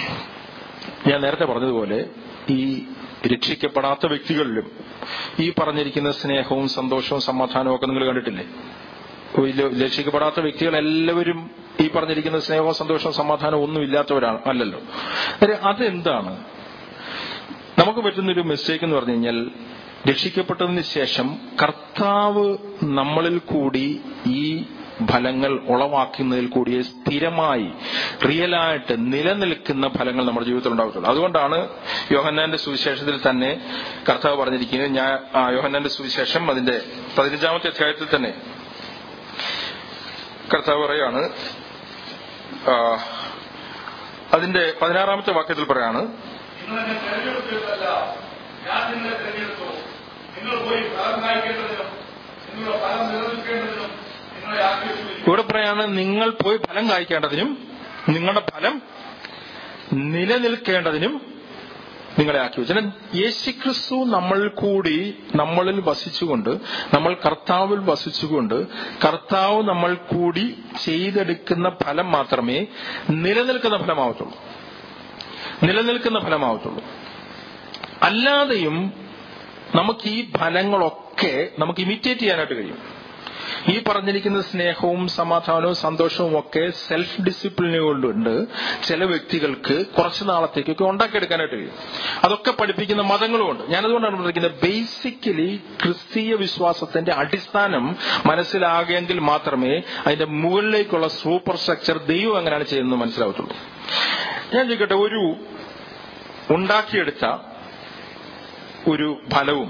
ഞാൻ നേരത്തെ പറഞ്ഞതുപോലെ ഈ രക്ഷിക്കപ്പെടാത്ത വ്യക്തികളിലും ഈ പറഞ്ഞിരിക്കുന്ന സ്നേഹവും സന്തോഷവും സമാധാനവും ഒക്കെ നിങ്ങൾ കണ്ടിട്ടില്ലേ ഈ ല- രക്ഷിക്കപ്പെടാത്ത വ്യക്തികൾ എല്ലാവരും ഈ പറഞ്ഞിരിക്കുന്ന സ്നേഹവും സന്തോഷവും സമാധാനവും ഒന്നും ഇല്ലാത്തവരാണ് അല്ലല്ലോ അന്നേരം അതെന്താണ് നമുക്ക് പറ്റുന്നൊരു മിസ്റ്റേക്ക് എന്ന് പറഞ്ഞു കഴിഞ്ഞാൽ രക്ഷിക്കപ്പെട്ടതിന് ശേഷം കർത്താവ് നമ്മളിൽ കൂടി ഈ ഫലങ്ങൾ ഉളവാക്കുന്നതിൽ കൂടി സ്ഥിരമായി റിയലായിട്ട് നിലനിൽക്കുന്ന ഫലങ്ങൾ നമ്മുടെ ജീവിതത്തിൽ ഉണ്ടാകത്തുള്ളൂ അതുകൊണ്ടാണ് യോഹന്നാന്റെ സുവിശേഷത്തിൽ തന്നെ കർത്താവ് പറഞ്ഞിരിക്കുന്നത് ഞാൻ ആ, യോഹന്നാന്റെ സുവിശേഷം അതിന്റെ പതിനഞ്ചാമത്തെ അധ്യായത്തിൽ തന്നെ കർത്താവ് പറയാണ് ആ, അതിന്റെ പതിനാറാമത്തെ വാക്യത്തിൽ പറയാണ് നിങ്ങൾ എന്നെ തെരഞ്ഞെടുത്തിട്ടല്ല ഞാൻ നിങ്ങളെ തെരഞ്ഞെടുത്തു നിങ്ങൾ പോയി ഫലം കായ്ക്കേണ്ടതിനും നിങ്ങളുടെ ഫലം നിലനിൽക്കേണ്ടതിനും നിങ്ങളെ ആഗ്രഹിച്ചു ഇവിടെ പറയാണ് നിങ്ങൾ പോയി ഫലം കായ്ക്കേണ്ടതിനും നിങ്ങളുടെ ഫലം നിലനിൽക്കേണ്ടതിനും നിങ്ങളെ ആക്കി വെച്ചു എന്നാൽ യേശുക്രിസ്തു നമ്മൾ കൂടി നമ്മളിൽ വസിച്ചുകൊണ്ട് നമ്മൾ കർത്താവിൽ വസിച്ചുകൊണ്ട് കർത്താവ് നമ്മൾ കൂടി ചെയ്തെടുക്കുന്ന ഫലം മാത്രമേ നിലനിൽക്കുന്ന ഫലമാവത്തുള്ളൂ നിലനിൽക്കുന്ന ഫലമാവത്തുള്ളൂ അല്ലാതെയും നമുക്ക് ഈ ഫലങ്ങളൊക്കെ നമുക്ക് ഇമിറ്റേറ്റ് ചെയ്യാനായിട്ട് കഴിയും ഈ പറഞ്ഞിരിക്കുന്ന സ്നേഹവും സമാധാനവും സന്തോഷവും ഒക്കെ സെൽഫ് ഡിസിപ്ലിനെ കൊണ്ടുണ്ട് ചില വ്യക്തികൾക്ക് കുറച്ചു നാളത്തേക്കൊക്കെ ഉണ്ടാക്കിയെടുക്കാനായിട്ട് കഴിയും അതൊക്കെ പഠിപ്പിക്കുന്ന മതങ്ങളുമുണ്ട് ഞാനതുകൊണ്ടാണ് പറഞ്ഞിരിക്കുന്നത് ബേസിക്കലി ക്രിസ്തീയ വിശ്വാസത്തിന്റെ അടിസ്ഥാനം മനസ്സിലാകെങ്കിൽ മാത്രമേ അതിന്റെ മുകളിലേക്കുള്ള സൂപ്പർ സ്ട്രക്ചർ ദൈവം എങ്ങനെയാണ് ചെയ്യുന്നത് മനസ്സിലാവത്തുള്ളൂ ഞാൻ ചോദിക്കട്ടെ ഒരു ഉണ്ടാക്കിയെടുത്ത ഒരു ഫലവും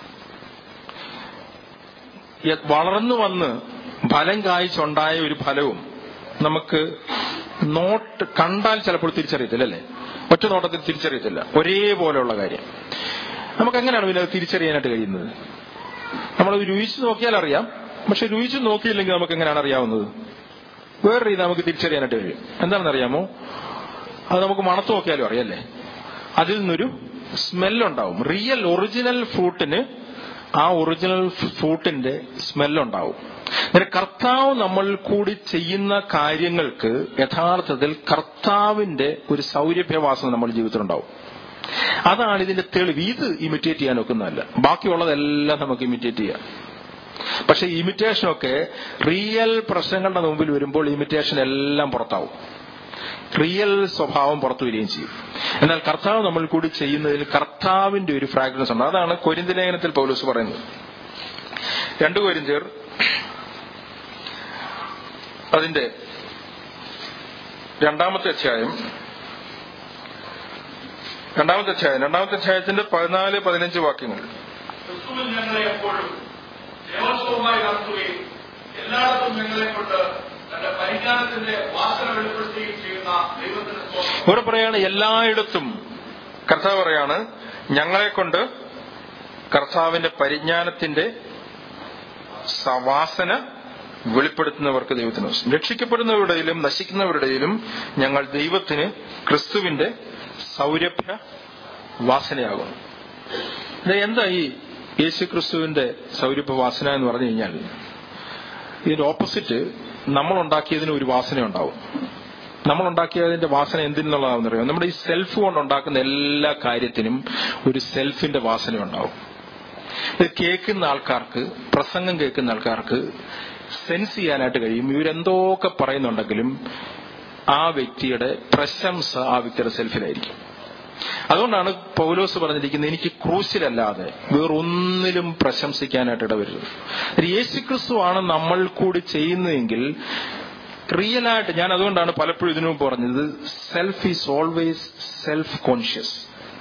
യ- വളർന്നു വന്ന് ഫലം കായ്ച്ചുണ്ടായ ഒരു ഫലവും നമുക്ക് നോട്ട് കണ്ടാൽ ചിലപ്പോൾ തിരിച്ചറിയത്തില്ല അല്ലേ ഒറ്റ നോട്ടത്തിൽ തിരിച്ചറിയത്തില്ല ഒരേപോലെയുള്ള കാര്യം നമുക്ക് എങ്ങനെയാണ് പിന്നെ അത് തിരിച്ചറിയാനായിട്ട് കഴിയുന്നത് നമ്മൾ രുചിച്ച് നോക്കിയാൽ അറിയാം പക്ഷെ രുചിച്ച് നോക്കിയില്ലെങ്കിൽ നമുക്ക് എങ്ങനെയാണ് അറിയാവുന്നത് വേറെ രീതി നമുക്ക് തിരിച്ചറിയാനായിട്ട് കഴിയും എന്താണെന്ന് അറിയാമോ അത് നമുക്ക് മണത്ത് നോക്കിയാലും അറിയാല്ലേ അതിൽ നിന്നൊരു സ്മെല്ലുണ്ടാവും റിയൽ ഒറിജിനൽ ഫ്രൂട്ടിന് ആ ഒറിജിനൽ ഫ്രൂട്ടിന്റെ സ്മെല്ലുണ്ടാവും അന്നേരം കർത്താവ് നമ്മൾ കൂടി ചെയ്യുന്ന കാര്യങ്ങൾക്ക് യഥാർത്ഥത്തിൽ കർത്താവിന്റെ ഒരു സൗരഭ്യവാസം നമ്മുടെ ജീവിതത്തിലുണ്ടാവും അതാണ് ഇതിന്റെ തെളിവ് ഇത് ഇമിറ്റേറ്റ് ചെയ്യാൻ ഒക്കുന്നതല്ല ബാക്കിയുള്ളതെല്ലാം നമുക്ക് ഇമിറ്റേറ്റ് ചെയ്യാം പക്ഷെ ഇമിറ്റേഷനൊക്കെ റിയൽ പ്രശ്നങ്ങളുടെ മുമ്പിൽ വരുമ്പോൾ ഇമിറ്റേഷൻ എല്ലാം പുറത്താവും റിയൽ സ്വഭാവം പുറത്തു വരികയും ചെയ്യും എന്നാൽ കർത്താവ് നമ്മൾ കൂടി ചെയ്യുന്നതിൽ കർത്താവിന്റെ ഒരു ഫ്രാഗ്രൻസ് ഉണ്ട് അതാണ് കൊരിന്ത ലേഖനത്തിൽ പൗലോസ് പറയുന്നത് രണ്ടു കൊരിന്തിയർ അതിന്റെ രണ്ടാമത്തെ അധ്യായം രണ്ടാമത്തെ അധ്യായം രണ്ടാമത്തെ അധ്യായത്തിന്റെ പതിനാല് പതിനഞ്ച് വാക്യങ്ങൾ ക്രിസ്തുവിൽ ഞങ്ങളെ എപ്പോഴും ദേവസ്വമായി നടത്തുകയും എല്ലായിടത്തും ഞങ്ങളെ കൊണ്ട് തന്റെ പരിജ്ഞാനത്തിന്റെ വാസന വെളിപ്പെടുത്തുകയും ചെയ്യുന്ന ദൈവത്തിന്റെ സ്തോത്രം ഇവിടെ പറയാണ് എല്ലായിടത്തും കർത്താവ് പറയാണ് ഞങ്ങളെ കൊണ്ട് കർത്താവിന്റെ പരിജ്ഞാനത്തിന്റെ സവാസന വെളിപ്പെടുത്തുന്നവർക്ക് ദൈവത്തിന് വശം. രക്ഷിക്കപ്പെടുന്നവരുടെയിലും നശിക്കുന്നവരുടെയിലും ഞങ്ങൾ ദൈവത്തിന് ക്രിസ്തുവിന്റെ സൗരഭ്യ വാസനയാകുന്നു ഇത് എന്താ ഈ യേശു ക്രിസ്തുവിന്റെ സൗരഭ്യ വാസന എന്ന് പറഞ്ഞു കഴിഞ്ഞാൽ ഇതിന്റെ ഓപ്പോസിറ്റ് നമ്മൾ ഉണ്ടാക്കിയതിന് ഒരു വാസന ഉണ്ടാവും നമ്മൾ ഉണ്ടാക്കിയതിന്റെ വാസന എന്തിനുള്ളതാണെന്ന് അറിയാം നമ്മുടെ ഈ സെൽഫ് കൊണ്ട് ഉണ്ടാക്കുന്ന എല്ലാ കാര്യത്തിനും ഒരു സെൽഫിന്റെ വാസന ഉണ്ടാവും ഇത് കേൾക്കുന്ന ആൾക്കാർക്ക് പ്രസംഗം കേൾക്കുന്ന ആൾക്കാർക്ക് സെൻസ് ചെയ്യാനായിട്ട് കഴിയും ഇവരെന്തൊക്കെ പറയുന്നുണ്ടെങ്കിലും ആ വ്യക്തിയുടെ പ്രശംസ ആ വ്യക്തിയുടെ സെൽഫിലായിരിക്കും അതുകൊണ്ടാണ് പൗലോസ് പറഞ്ഞിരിക്കുന്നത് എനിക്ക് ക്രൂശിലല്ലാതെ വേറൊന്നിലും പ്രശംസിക്കാനായിട്ട് ഇടവരുത് യേശുക്രിസ്തു ആണ് നമ്മൾ കൂടി ചെയ്യുന്നതെങ്കിൽ റിയലായിട്ട് ഞാൻ അതുകൊണ്ടാണ് പലപ്പോഴും ഇതിനു മുമ്പ് പറഞ്ഞത് self is always self conscious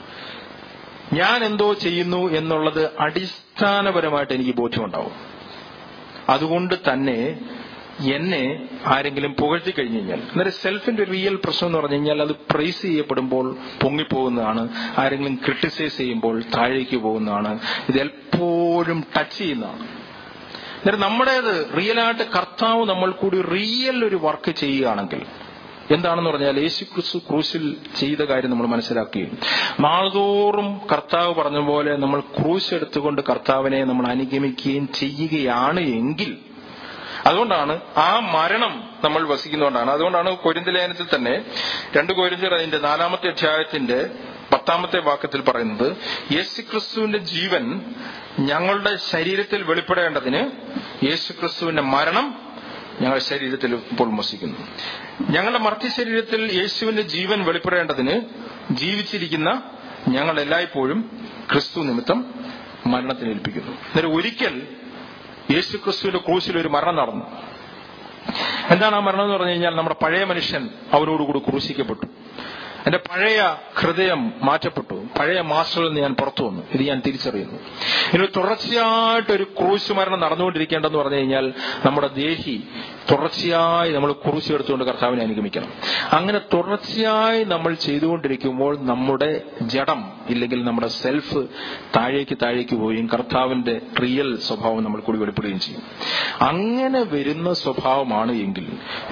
ഞാൻ എന്തോ ചെയ്യുന്നു എന്നുള്ളത് അടിസ്ഥാനപരമായിട്ട് എനിക്ക് ബോധ്യമുണ്ടാവും അതുകൊണ്ട് തന്നെ എന്നെ ആരെങ്കിലും പുകഴ്ത്തി കഴിഞ്ഞു കഴിഞ്ഞാൽ അന്നേരം സെൽഫിന്റെ റിയൽ പ്രശ്നം എന്ന് പറഞ്ഞു കഴിഞ്ഞാൽ അത് പ്രൈസ് ചെയ്യപ്പെടുമ്പോൾ പൊങ്ങിപ്പോകുന്നതാണ് ആരെങ്കിലും ക്രിട്ടിസൈസ് ചെയ്യുമ്പോൾ താഴേക്ക് പോകുന്നതാണ് ഇത് എപ്പോഴും ടച്ച് ചെയ്യുന്നതാണ് അന്നേരം നമ്മുടേത് റിയലായിട്ട് കർത്താവ് നമ്മൾ കൂടി റിയൽ ഒരു വർക്ക് ചെയ്യുകയാണെങ്കിൽ എന്താണെന്ന് പറഞ്ഞാൽ യേശു ക്രിസ്തു ക്രൂശിൽ ചെയ്ത കാര്യം നമ്മൾ മനസ്സിലാക്കുകയും നാൾതോറും കർത്താവ് പറഞ്ഞ പോലെ നമ്മൾ ക്രൂശ് എടുത്തുകൊണ്ട് കർത്താവിനെ നമ്മൾ അനുഗമിക്കുകയും ചെയ്യുകയാണ് എങ്കിൽ അതുകൊണ്ടാണ് ആ മരണം നമ്മൾ വസിക്കുന്നതുകൊണ്ടാണ് അതുകൊണ്ടാണ് കൊരിന്ത ലേഖനത്തിൽ തന്നെ രണ്ട് കോരിന്തിയർ അതിന്റെ നാലാമത്തെ അധ്യായത്തിന്റെ പത്താമത്തെ വാക്യത്തിൽ പറയുന്നത് യേശുക്രിസ്തുവിന്റെ ജീവൻ ഞങ്ങളുടെ ശരീരത്തിൽ വെളിപ്പെടേണ്ടതിന് യേശുക്രിസ്തുവിന്റെ മരണം ഞങ്ങളുടെ ശരീരത്തിൽ ഇപ്പോൾ വസിക്കുന്നു ഞങ്ങളുടെ മർത്തി ശരീരത്തിൽ യേശുവിന്റെ ജീവൻ വെളിപ്പെടേണ്ടതിന് ജീവിച്ചിരിക്കുന്ന ഞങ്ങൾ എല്ലായ്പ്പോഴും ക്രിസ്തു നിമിത്തം മരണത്തിന് ഏൽപ്പിക്കുന്നു അന്നേരം ഒരിക്കൽ യേശു ക്രിസ്തുവിന്റെ ക്രൂശിൽ ഒരു മരണം നടന്നു എന്താണ് ആ മരണം എന്ന് പറഞ്ഞു കഴിഞ്ഞാൽ നമ്മുടെ പഴയ മനുഷ്യൻ അവരോടുകൂടി ക്രൂശിക്കപ്പെട്ടു എന്റെ പഴയ ഹൃദയം മാറ്റപ്പെട്ടു പഴയ മാസ്റ്ററിൽ നിന്ന് ഞാൻ പുറത്തു വന്നു ഇത് ഞാൻ തിരിച്ചറിയുന്നു ഇനി തുടർച്ചയായിട്ട് ഒരു ക്രൂശ് മരണം നടന്നുകൊണ്ടിരിക്കേണ്ടെന്ന് പറഞ്ഞു കഴിഞ്ഞാൽ നമ്മുടെ ദേഹി തുടർച്ചയായി നമ്മൾ ക്രൂശ് എടുത്തുകൊണ്ട് കർത്താവിനെ അനുഗമിക്കണം അങ്ങനെ തുടർച്ചയായി നമ്മൾ ചെയ്തുകൊണ്ടിരിക്കുമ്പോൾ നമ്മുടെ ജഡം ഇല്ലെങ്കിൽ നമ്മുടെ സെൽഫ് താഴേക്ക് താഴേക്ക് പോവുകയും കർത്താവിന്റെ റിയൽ സ്വഭാവം നമ്മൾ കൂടി വെളിപ്പെടുകയും ചെയ്യും അങ്ങനെ വരുന്ന സ്വഭാവമാണ് എങ്കിൽ ഒരിക്കലും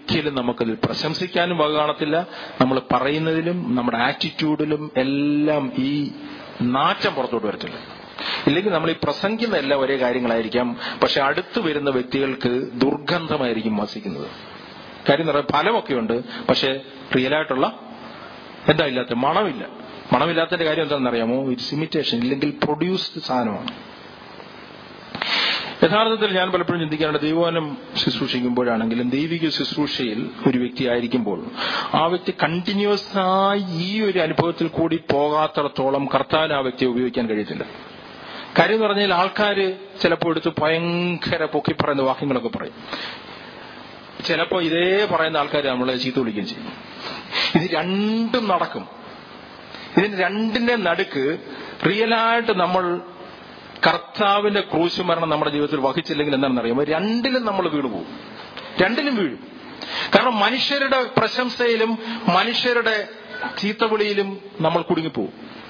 ഒരിക്കലും നമുക്കതിൽ പ്രശംസിക്കാനും വക കാണത്തില്ല നമ്മൾ പറയുന്നതിലും നമ്മുടെ ആറ്റിറ്റ്യൂഡിലും എല്ലാം ഈ നാറ്റം പുറത്തോട്ട് വരത്തില്ല ഇല്ലെങ്കിൽ നമ്മൾ ഈ പ്രസംഗിക്കുന്ന എല്ലാം ഒരേ കാര്യങ്ങളായിരിക്കാം പക്ഷെ അടുത്ത് വരുന്ന വ്യക്തികൾക്ക് ദുർഗന്ധമായിരിക്കും വസിക്കുന്നത് കാര്യം എന്ന് പറയാൻ ഫലമൊക്കെ ഉണ്ട് പക്ഷെ റിയലായിട്ടുള്ള എന്താ ഇല്ലാത്ത മണമില്ല മണമില്ലാത്തതിന്റെ കാര്യം എന്താണെന്ന് അറിയാമോ ഇറ്റ്സ് ഇമിറ്റേഷൻ ഇല്ലെങ്കിൽ പ്രൊഡ്യൂസ്ഡ് സാധനമാണ് യഥാർത്ഥത്തിൽ ഞാൻ പലപ്പോഴും ചിന്തിക്കാറുണ്ട് ദൈവവനം ശുശ്രൂഷിക്കുമ്പോഴാണെങ്കിലും ദൈവിക ശുശ്രൂഷയിൽ ഒരു വ്യക്തി ആയിരിക്കുമ്പോൾ ആ വ്യക്തി കണ്ടിന്യൂസ് ആയി ഈ ഒരു അനുഭവത്തിൽ കൂടി പോകാത്തിടത്തോളം കർത്താവിന് ആ വ്യക്തിയെ ഉപയോഗിക്കാൻ കഴിയത്തില്ല കാര്യം എന്ന് പറഞ്ഞാൽ ആൾക്കാർ ചിലപ്പോൾ എടുത്ത് ഭയങ്കര പൊക്കി പറയുന്ന വാക്യങ്ങളൊക്കെ പറയും ചിലപ്പോൾ ഇതേ പറയുന്ന ആൾക്കാർ നമ്മളെ ചീത്ത വിളിക്കുകയും ചെയ്യും ഇത് രണ്ടും നടക്കും ഇതിന് രണ്ടിന്റെ നടുക്ക് റിയലായിട്ട് നമ്മൾ കർത്താവിന്റെ ക്രൂശ് മരണം നമ്മുടെ ജീവിതത്തിൽ വഹിച്ചില്ലെങ്കിൽ എന്താണെന്ന് അറിയാമോ രണ്ടിലും നമ്മൾ വീണു പോകും രണ്ടിലും വീഴും കാരണം മനുഷ്യരുടെ പ്രശംസയിലും മനുഷ്യരുടെ ചീത്തവിളിയിലും നമ്മൾ കുടുങ്ങിപ്പോവും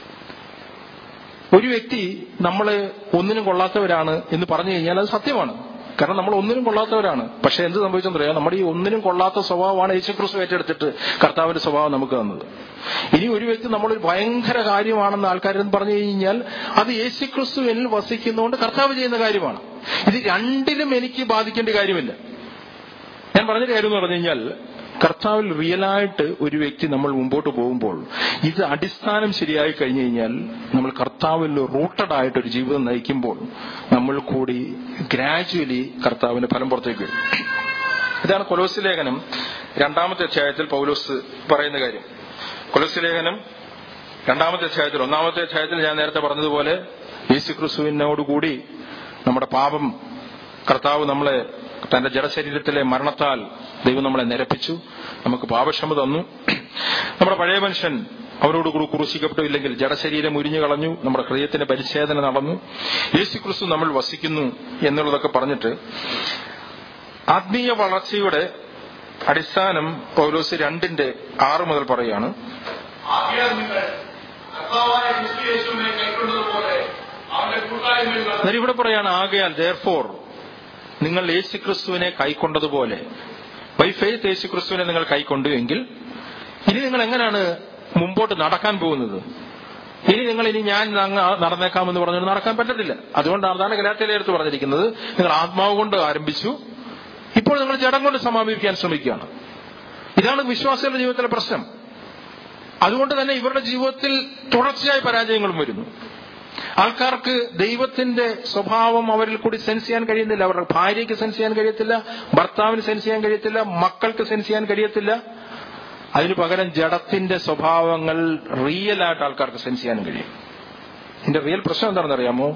ഒരു വ്യക്തി നമ്മൾ ഒന്നിനും കൊള്ളാത്തവരാണ് എന്ന് പറഞ്ഞു കഴിഞ്ഞാൽ അത് സത്യമാണ് കാരണം നമ്മൾ ഒന്നിനും കൊള്ളാത്തവരാണ് പക്ഷെ എന്ത് സംഭവിച്ചെന്നറിയാം നമ്മുടെ ഈ ഒന്നിനും കൊള്ളാത്ത സ്വഭാവമാണ് യേശുക്രിസ്തു ഏറ്റെടുത്തിട്ട് കർത്താവിന്റെ സ്വഭാവം നമുക്ക് തന്നത് ഇനി ഒരു വ്യക്തി നമ്മൾ ഭയങ്കര കാര്യമാണെന്ന് ആൾക്കാരെന്ന് പറഞ്ഞു കഴിഞ്ഞാൽ അത് യേശുക്രിസ്തു എന്നിൽ വസിക്കുന്നതുകൊണ്ട് കർത്താവ് ചെയ്യുന്ന കാര്യമാണ് ഇത് രണ്ടിലും എനിക്ക് ബാധിക്കേണ്ട കാര്യമില്ല ഞാൻ പറഞ്ഞ കാര്യം എന്ന് പറഞ്ഞു കഴിഞ്ഞാൽ കർത്താവിൽ റിയലായിട്ട് ഒരു വ്യക്തി നമ്മൾ മുമ്പോട്ട് പോകുമ്പോൾ ഇത് അടിസ്ഥാനം ശരിയായി കഴിഞ്ഞു കഴിഞ്ഞാൽ നമ്മൾ കർത്താവിൽ റൂട്ടഡ് ആയിട്ട് ഒരു ജീവിതം നയിക്കുമ്പോൾ നമ്മൾ കൂടി ഗ്രാജുവലി കർത്താവിന്റെ ഫലം പുറത്തേക്ക് വരും ഇതാണ് കൊലോസ് ലേഖനം രണ്ടാമത്തെ അധ്യായത്തിൽ പൗലോസ് പറയുന്ന കാര്യം കൊലോസ് ലേഖനം രണ്ടാമത്തെ അധ്യായത്തിൽ ഒന്നാമത്തെ അധ്യായത്തിൽ ഞാൻ നേരത്തെ പറഞ്ഞതുപോലെ യേശു ക്രിസ്തുവിനോടുകൂടി നമ്മുടെ പാപം കർത്താവ് നമ്മളെ തന്റെ ജഡശരീരത്തിലെ മരണത്താൽ ദൈവം നമ്മളെ നിരപ്പിച്ചു നമുക്ക് പാപക്ഷമ തന്നു നമ്മുടെ പഴയ മനുഷ്യൻ അവരോടുകൂടി കുറിശിക്കപ്പെട്ടു ഇല്ലെങ്കിൽ ജഡശരീരം ഉരിഞ്ഞു കളഞ്ഞു നമ്മുടെ ഹൃദയത്തിന്റെ പരിച്ഛേദന നടന്നു യേശു ക്രിസ്തു നമ്മൾ വസിക്കുന്നു എന്നുള്ളതൊക്കെ പറഞ്ഞിട്ട് ആത്മീയ വളർച്ചയുടെ അടിസ്ഥാനം പൗലോസ് രണ്ടിന്റെ ആറ് മുതൽ പറയാണ് ആകയാൽ നിങ്ങൾ കർത്താവായ ക്രിസ്തു യേശുവിനെ കൈക്കൊണ്ടതുപോലെ അവന്റെ കൂട്ടായ്മയിൽ നടന്ന് എന്നാൽ ഇവിടെ പറയാണ് ആകയാൽ ദയർഫോർ നിങ്ങൾ യേശു ക്രിസ്തുവിനെ കൈക്കൊണ്ടതുപോലെ ബൈ ഫെയ്ത്ത് യേശു ക്രിസ്തുവിനെ നിങ്ങൾ കൈക്കൊണ്ടു എങ്കിൽ ഇനി നിങ്ങൾ എങ്ങനെയാണ് മുമ്പോട്ട് നടക്കാൻ പോകുന്നത് ഇനി നിങ്ങൾ ഇനി ഞാൻ അങ്ങ് നടന്നേക്കാമെന്ന് പറഞ്ഞിട്ട് നടക്കാൻ പറ്റത്തില്ല അതുകൊണ്ടാണ് അതാണ് ഗലാത്തിലെടുത്ത് പറഞ്ഞിരിക്കുന്നത് നിങ്ങൾ ആത്മാവ് കൊണ്ട് ആരംഭിച്ചു ഇപ്പോൾ നിങ്ങൾ ജഡം കൊണ്ട് സമാപിക്കാൻ ശ്രമിക്കുകയാണ് ഇതാണ് വിശ്വാസികളുടെ ജീവിതത്തിലെ പ്രശ്നം അതുകൊണ്ട് തന്നെ ഇവരുടെ ജീവിതത്തിൽ തുടർച്ചയായ പരാജയങ്ങളും വരുന്നു ആൾക്കാർക്ക് ദൈവത്തിന്റെ സ്വഭാവം അവരിൽ കൂടി സെൻസ് ചെയ്യാൻ കഴിയുന്നില്ല അവരുടെ ഭാര്യയ്ക്ക് സെൻസ് ചെയ്യാൻ കഴിയത്തില്ല ഭർത്താവിന് സെൻസ് ചെയ്യാൻ കഴിയത്തില്ല മക്കൾക്ക് സെൻസ് ചെയ്യാൻ കഴിയത്തില്ല അതിനു പകരം ജഡത്തിന്റെ സ്വഭാവങ്ങൾ റിയൽ ആയിട്ട് ആൾക്കാർക്ക് സെൻസ് ചെയ്യാൻ കഴിയും ഇതിന്റെ റിയൽ പ്രശ്നം എന്താണെന്ന് അറിയാമോ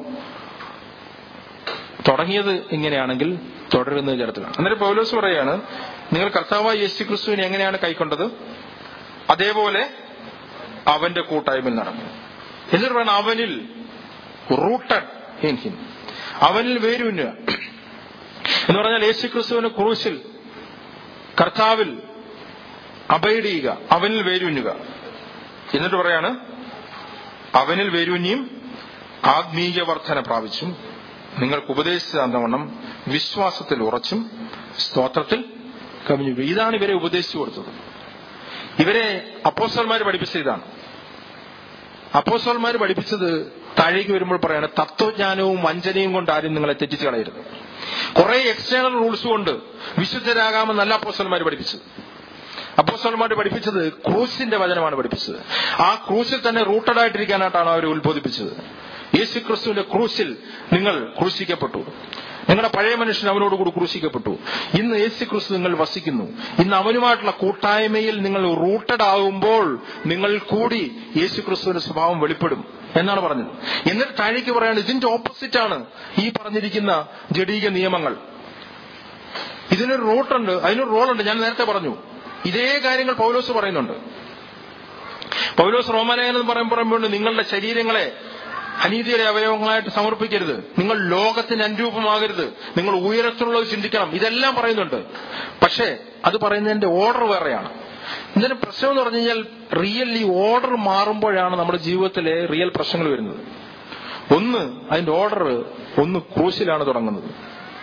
തുടങ്ങിയത് ഇങ്ങനെയാണെങ്കിൽ തുടരുന്നത് ജഡത്തിലാണ് അന്നേരം പൗലോസ് പറയാണ് നിങ്ങൾ കർത്താവായ യേശു ക്രിസ്തുവിനെ എങ്ങനെയാണ് കൈക്കൊണ്ടത് അതേപോലെ അവന്റെ കൂട്ടായ്മയിൽ നടന്നു എന്നിട്ട് വേണം അവനിൽ റൂട്ടഡ് ഇൻ ഹിം അവനിൽ വേരുന്നുക എന്ന് പറഞ്ഞാൽ യേശു ക്രിസ്തുവിന് ക്രൂശിൽ കർത്താവിൽ അബൈഡ് ചെയ്യുക അവനിൽ വേരുന്നുക എന്നിട്ട് പറയാണ് അവനിൽ വേരൂന്നിയും ആത്മീയ വർധന പ്രാപിച്ചും നിങ്ങൾക്ക് ഉപദേശിച്ചു തന്നവണ്ണം വിശ്വാസത്തിൽ ഉറച്ചും സ്തോത്രത്തിൽ കവിഞ്ഞു ഇതാണ് ഇവരെ ഉപദേശിച്ചു കൊടുത്തത് ഇവരെ അപ്പോസ്റ്റൽമാർ പഠിപ്പിച്ച ഇതാണ് അപ്പോസ്റ്റൽമാർ പഠിപ്പിച്ചത് താഴേക്ക് വരുമ്പോൾ പറയാണ് തത്വജ്ഞാനവും വഞ്ചനയും കൊണ്ട് ആരും നിങ്ങളെ തെറ്റിച്ച് കളയരുത് കുറെ എക്സ്റ്റേണൽ റൂൾസ് കൊണ്ട് വിശുദ്ധരാകാമെന്നല്ല അപ്പോസ്റ്റൽമാർ പഠിപ്പിച്ചത് അപ്പോസ്റ്റൽമാർ പഠിപ്പിച്ചത് ക്രൂസിന്റെ വചനമാണ് പഠിപ്പിച്ചത് ആ ക്രൂസിൽ തന്നെ റൂട്ടഡ് ആയിട്ടിരിക്കാനായിട്ടാണ് അവർ ഉത്ബോധിപ്പിച്ചത് യേശു ക്രിസ്തുവിന്റെ ക്രൂസിൽ നിങ്ങൾ ക്രൂശിക്കപ്പെട്ടു നിങ്ങളുടെ പഴയ മനുഷ്യൻ അവനോടുകൂടി ക്രൂശിക്കപ്പെട്ടു ഇന്ന് യേശു ക്രിസ്തു നിങ്ങൾ വസിക്കുന്നു ഇന്ന് അവനുമായിട്ടുള്ള കൂട്ടായ്മയിൽ നിങ്ങൾ റൂട്ടഡ് ആകുമ്പോൾ നിങ്ങൾ കൂടി യേശു ക്രിസ്തുവിന്റെ സ്വഭാവം വെളിപ്പെടും എന്നാണ് പറഞ്ഞത് എന്നിട്ട് താഴേക്ക് പറയാണ് ഇതിന്റെ ഓപ്പോസിറ്റ് ആണ് ഈ പറഞ്ഞിരിക്കുന്ന ജഡീക നിയമങ്ങൾ ഇതിനൊരു റൂട്ടുണ്ട് അതിനൊരു റോളുണ്ട് ഞാൻ നേരത്തെ പറഞ്ഞു ഇതേ കാര്യങ്ങൾ പൗലോസ് പറയുന്നുണ്ട് പൗലോസ് റോമാലേഖനം എന്ന് പറയുമ്പോൾ നിങ്ങളുടെ ശരീരങ്ങളെ അനീതിയുടെ അവയവങ്ങളായിട്ട് സമർപ്പിക്കരുത് നിങ്ങൾ ലോകത്തിന് അനുരൂപമാകരുത് നിങ്ങൾ ഉയരത്തിലുള്ളത് ചിന്തിക്കണം ഇതെല്ലാം പറയുന്നുണ്ട് പക്ഷേ അത് പറയുന്നതിന്റെ ഓർഡർ വേറെയാണ് ഇതിന്റെ പ്രശ്നം എന്ന് പറഞ്ഞു കഴിഞ്ഞാൽ റിയൽ ഈ ഓർഡർ മാറുമ്പോഴാണ് നമ്മുടെ ജീവിതത്തിലെ റിയൽ പ്രശ്നങ്ങൾ വരുന്നത് ഒന്ന് അതിന്റെ ഓർഡർ ഒന്ന് ക്രൂശിലാണ് തുടങ്ങുന്നത്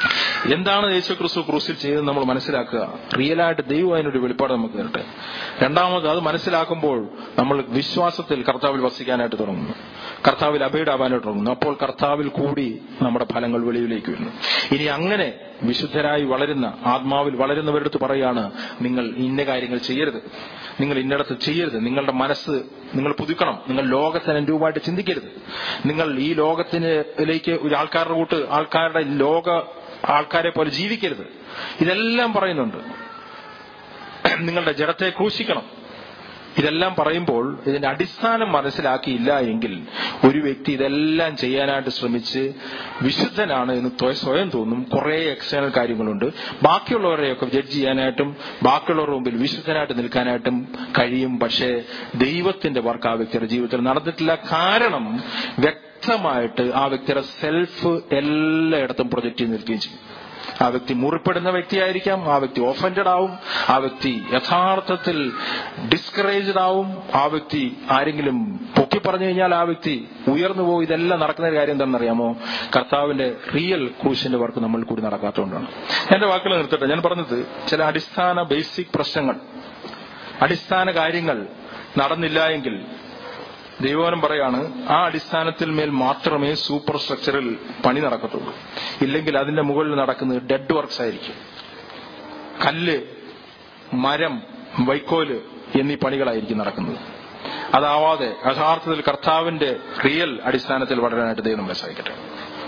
എന്താണ് യേശു ക്രിസ്തു ക്രൂസിൽ ചെയ്തത് നമ്മൾ മനസ്സിലാക്കുക റിയലായിട്ട് ദൈവം അതിനൊരു വെളിപ്പാട് നമുക്ക് തരട്ടെ രണ്ടാമത് അത് മനസ്സിലാക്കുമ്പോൾ നമ്മൾ വിശ്വാസത്തിൽ കർത്താവിൽ വസിക്കാനായിട്ട് തുടങ്ങുന്നു കർത്താവിൽ അഭേടാവാനായിട്ട് തുടങ്ങുന്നു അപ്പോൾ കർത്താവിൽ കൂടി നമ്മുടെ ഫലങ്ങൾ വെളിയിലേക്ക് വരുന്നു ഇനി അങ്ങനെ വിശുദ്ധരായി വളരുന്ന ആത്മാവിൽ വളരുന്നവരുടെ അടുത്ത് പറയാണ് നിങ്ങൾ ഇന്ന കാര്യങ്ങൾ ചെയ്യരുത് നിങ്ങൾ ഇന്നിടത്ത് ചെയ്യരുത് നിങ്ങളുടെ മനസ്സ് നിങ്ങൾ പുതുക്കണം നിങ്ങൾ ലോകത്തിന് അനുരൂപമായിട്ട് ചിന്തിക്കരുത് നിങ്ങൾ ഈ ലോകത്തിലേക്ക് ഒരു ആൾക്കാരുടെ കൂട്ട് ആൾക്കാരുടെ ലോക ആൾക്കാരെ പോലെ ജീവിക്കരുത് ഇതെല്ലാം പറയുന്നുണ്ട് നിങ്ങളുടെ ജഡത്തെ ക്രൂശിക്കണം ഇതെല്ലാം പറയുമ്പോൾ ഇതിന്റെ അടിസ്ഥാനം മനസ്സിലാക്കിയില്ല എങ്കിൽ ഒരു വ്യക്തി ഇതെല്ലാം ചെയ്യാനായിട്ട് ശ്രമിച്ച് വിശുദ്ധനാണ് എന്ന് ത്വ- സ്വയം തോന്നും കുറെ എക്സ്റ്റേണൽ കാര്യങ്ങളുണ്ട് ബാക്കിയുള്ളവരെയൊക്കെ ജഡ്ജ് ചെയ്യാനായിട്ടും ബാക്കിയുള്ളവരുടെ മുമ്പിൽ വിശുദ്ധനായിട്ട് നിൽക്കാനായിട്ടും കഴിയും പക്ഷേ ദൈവത്തിന്റെ വർക്ക് ആ വ്യക്തിയുടെ ജീവിതത്തിൽ നടന്നിട്ടില്ല കാരണം വ്യക്തമായിട്ട് ആ വ്യക്തിയുടെ സെൽഫ് എല്ലായിടത്തും പ്രൊജക്ട് ചെയ്ത് നിൽക്കുകയും ചെയ്യും ആ വ്യക്തി മുറിപ്പെടുന്ന വ്യക്തിയായിരിക്കാം ആ വ്യക്തി ഓഫൻഡഡ് ആവും ആ വ്യക്തി യഥാർത്ഥത്തിൽ ഡിസ്കറേജ്ഡ് ആവും ആ വ്യക്തി ആരെങ്കിലും പൊക്കി പറഞ്ഞു കഴിഞ്ഞാൽ ആ വ്യക്തി ഉയർന്നു പോകും ഇതെല്ലാം നടക്കുന്ന ഒരു കാര്യം എന്താണെന്നറിയാമോ കർത്താവിന്റെ റിയൽ ക്രൂശിന്റെ വർക്ക് നമ്മൾ കൂടി നടക്കാത്തതുകൊണ്ടാണ് എന്റെ വാക്കുകൾ നിർത്തട്ടെ ഞാൻ പറഞ്ഞത് ചില അടിസ്ഥാന ബേസിക് പ്രശ്നങ്ങൾ അടിസ്ഥാന കാര്യങ്ങൾ നടന്നില്ല എങ്കിൽ ദൈവവനം പറയാണ് ആ അടിസ്ഥാനത്തിൽ മേൽ മാത്രമേ സൂപ്പർ സ്ട്രക്ചറിൽ പണി നടക്കത്തുള്ളൂ ഇല്ലെങ്കിൽ അതിന്റെ മുകളിൽ നടക്കുന്നത് ഡെഡ് വർക്ക്സ് ആയിരിക്കും കല്ല് മരം വൈക്കോല് എന്നീ പണികളായിരിക്കും നടക്കുന്നത് അതാവാതെ യഥാർത്ഥത്തിൽ കർത്താവിന്റെ റിയൽ അടിസ്ഥാനത്തിൽ വളരാനായിട്ട് ദൈവം നമ്മളെ സഹായിക്കട്ടെ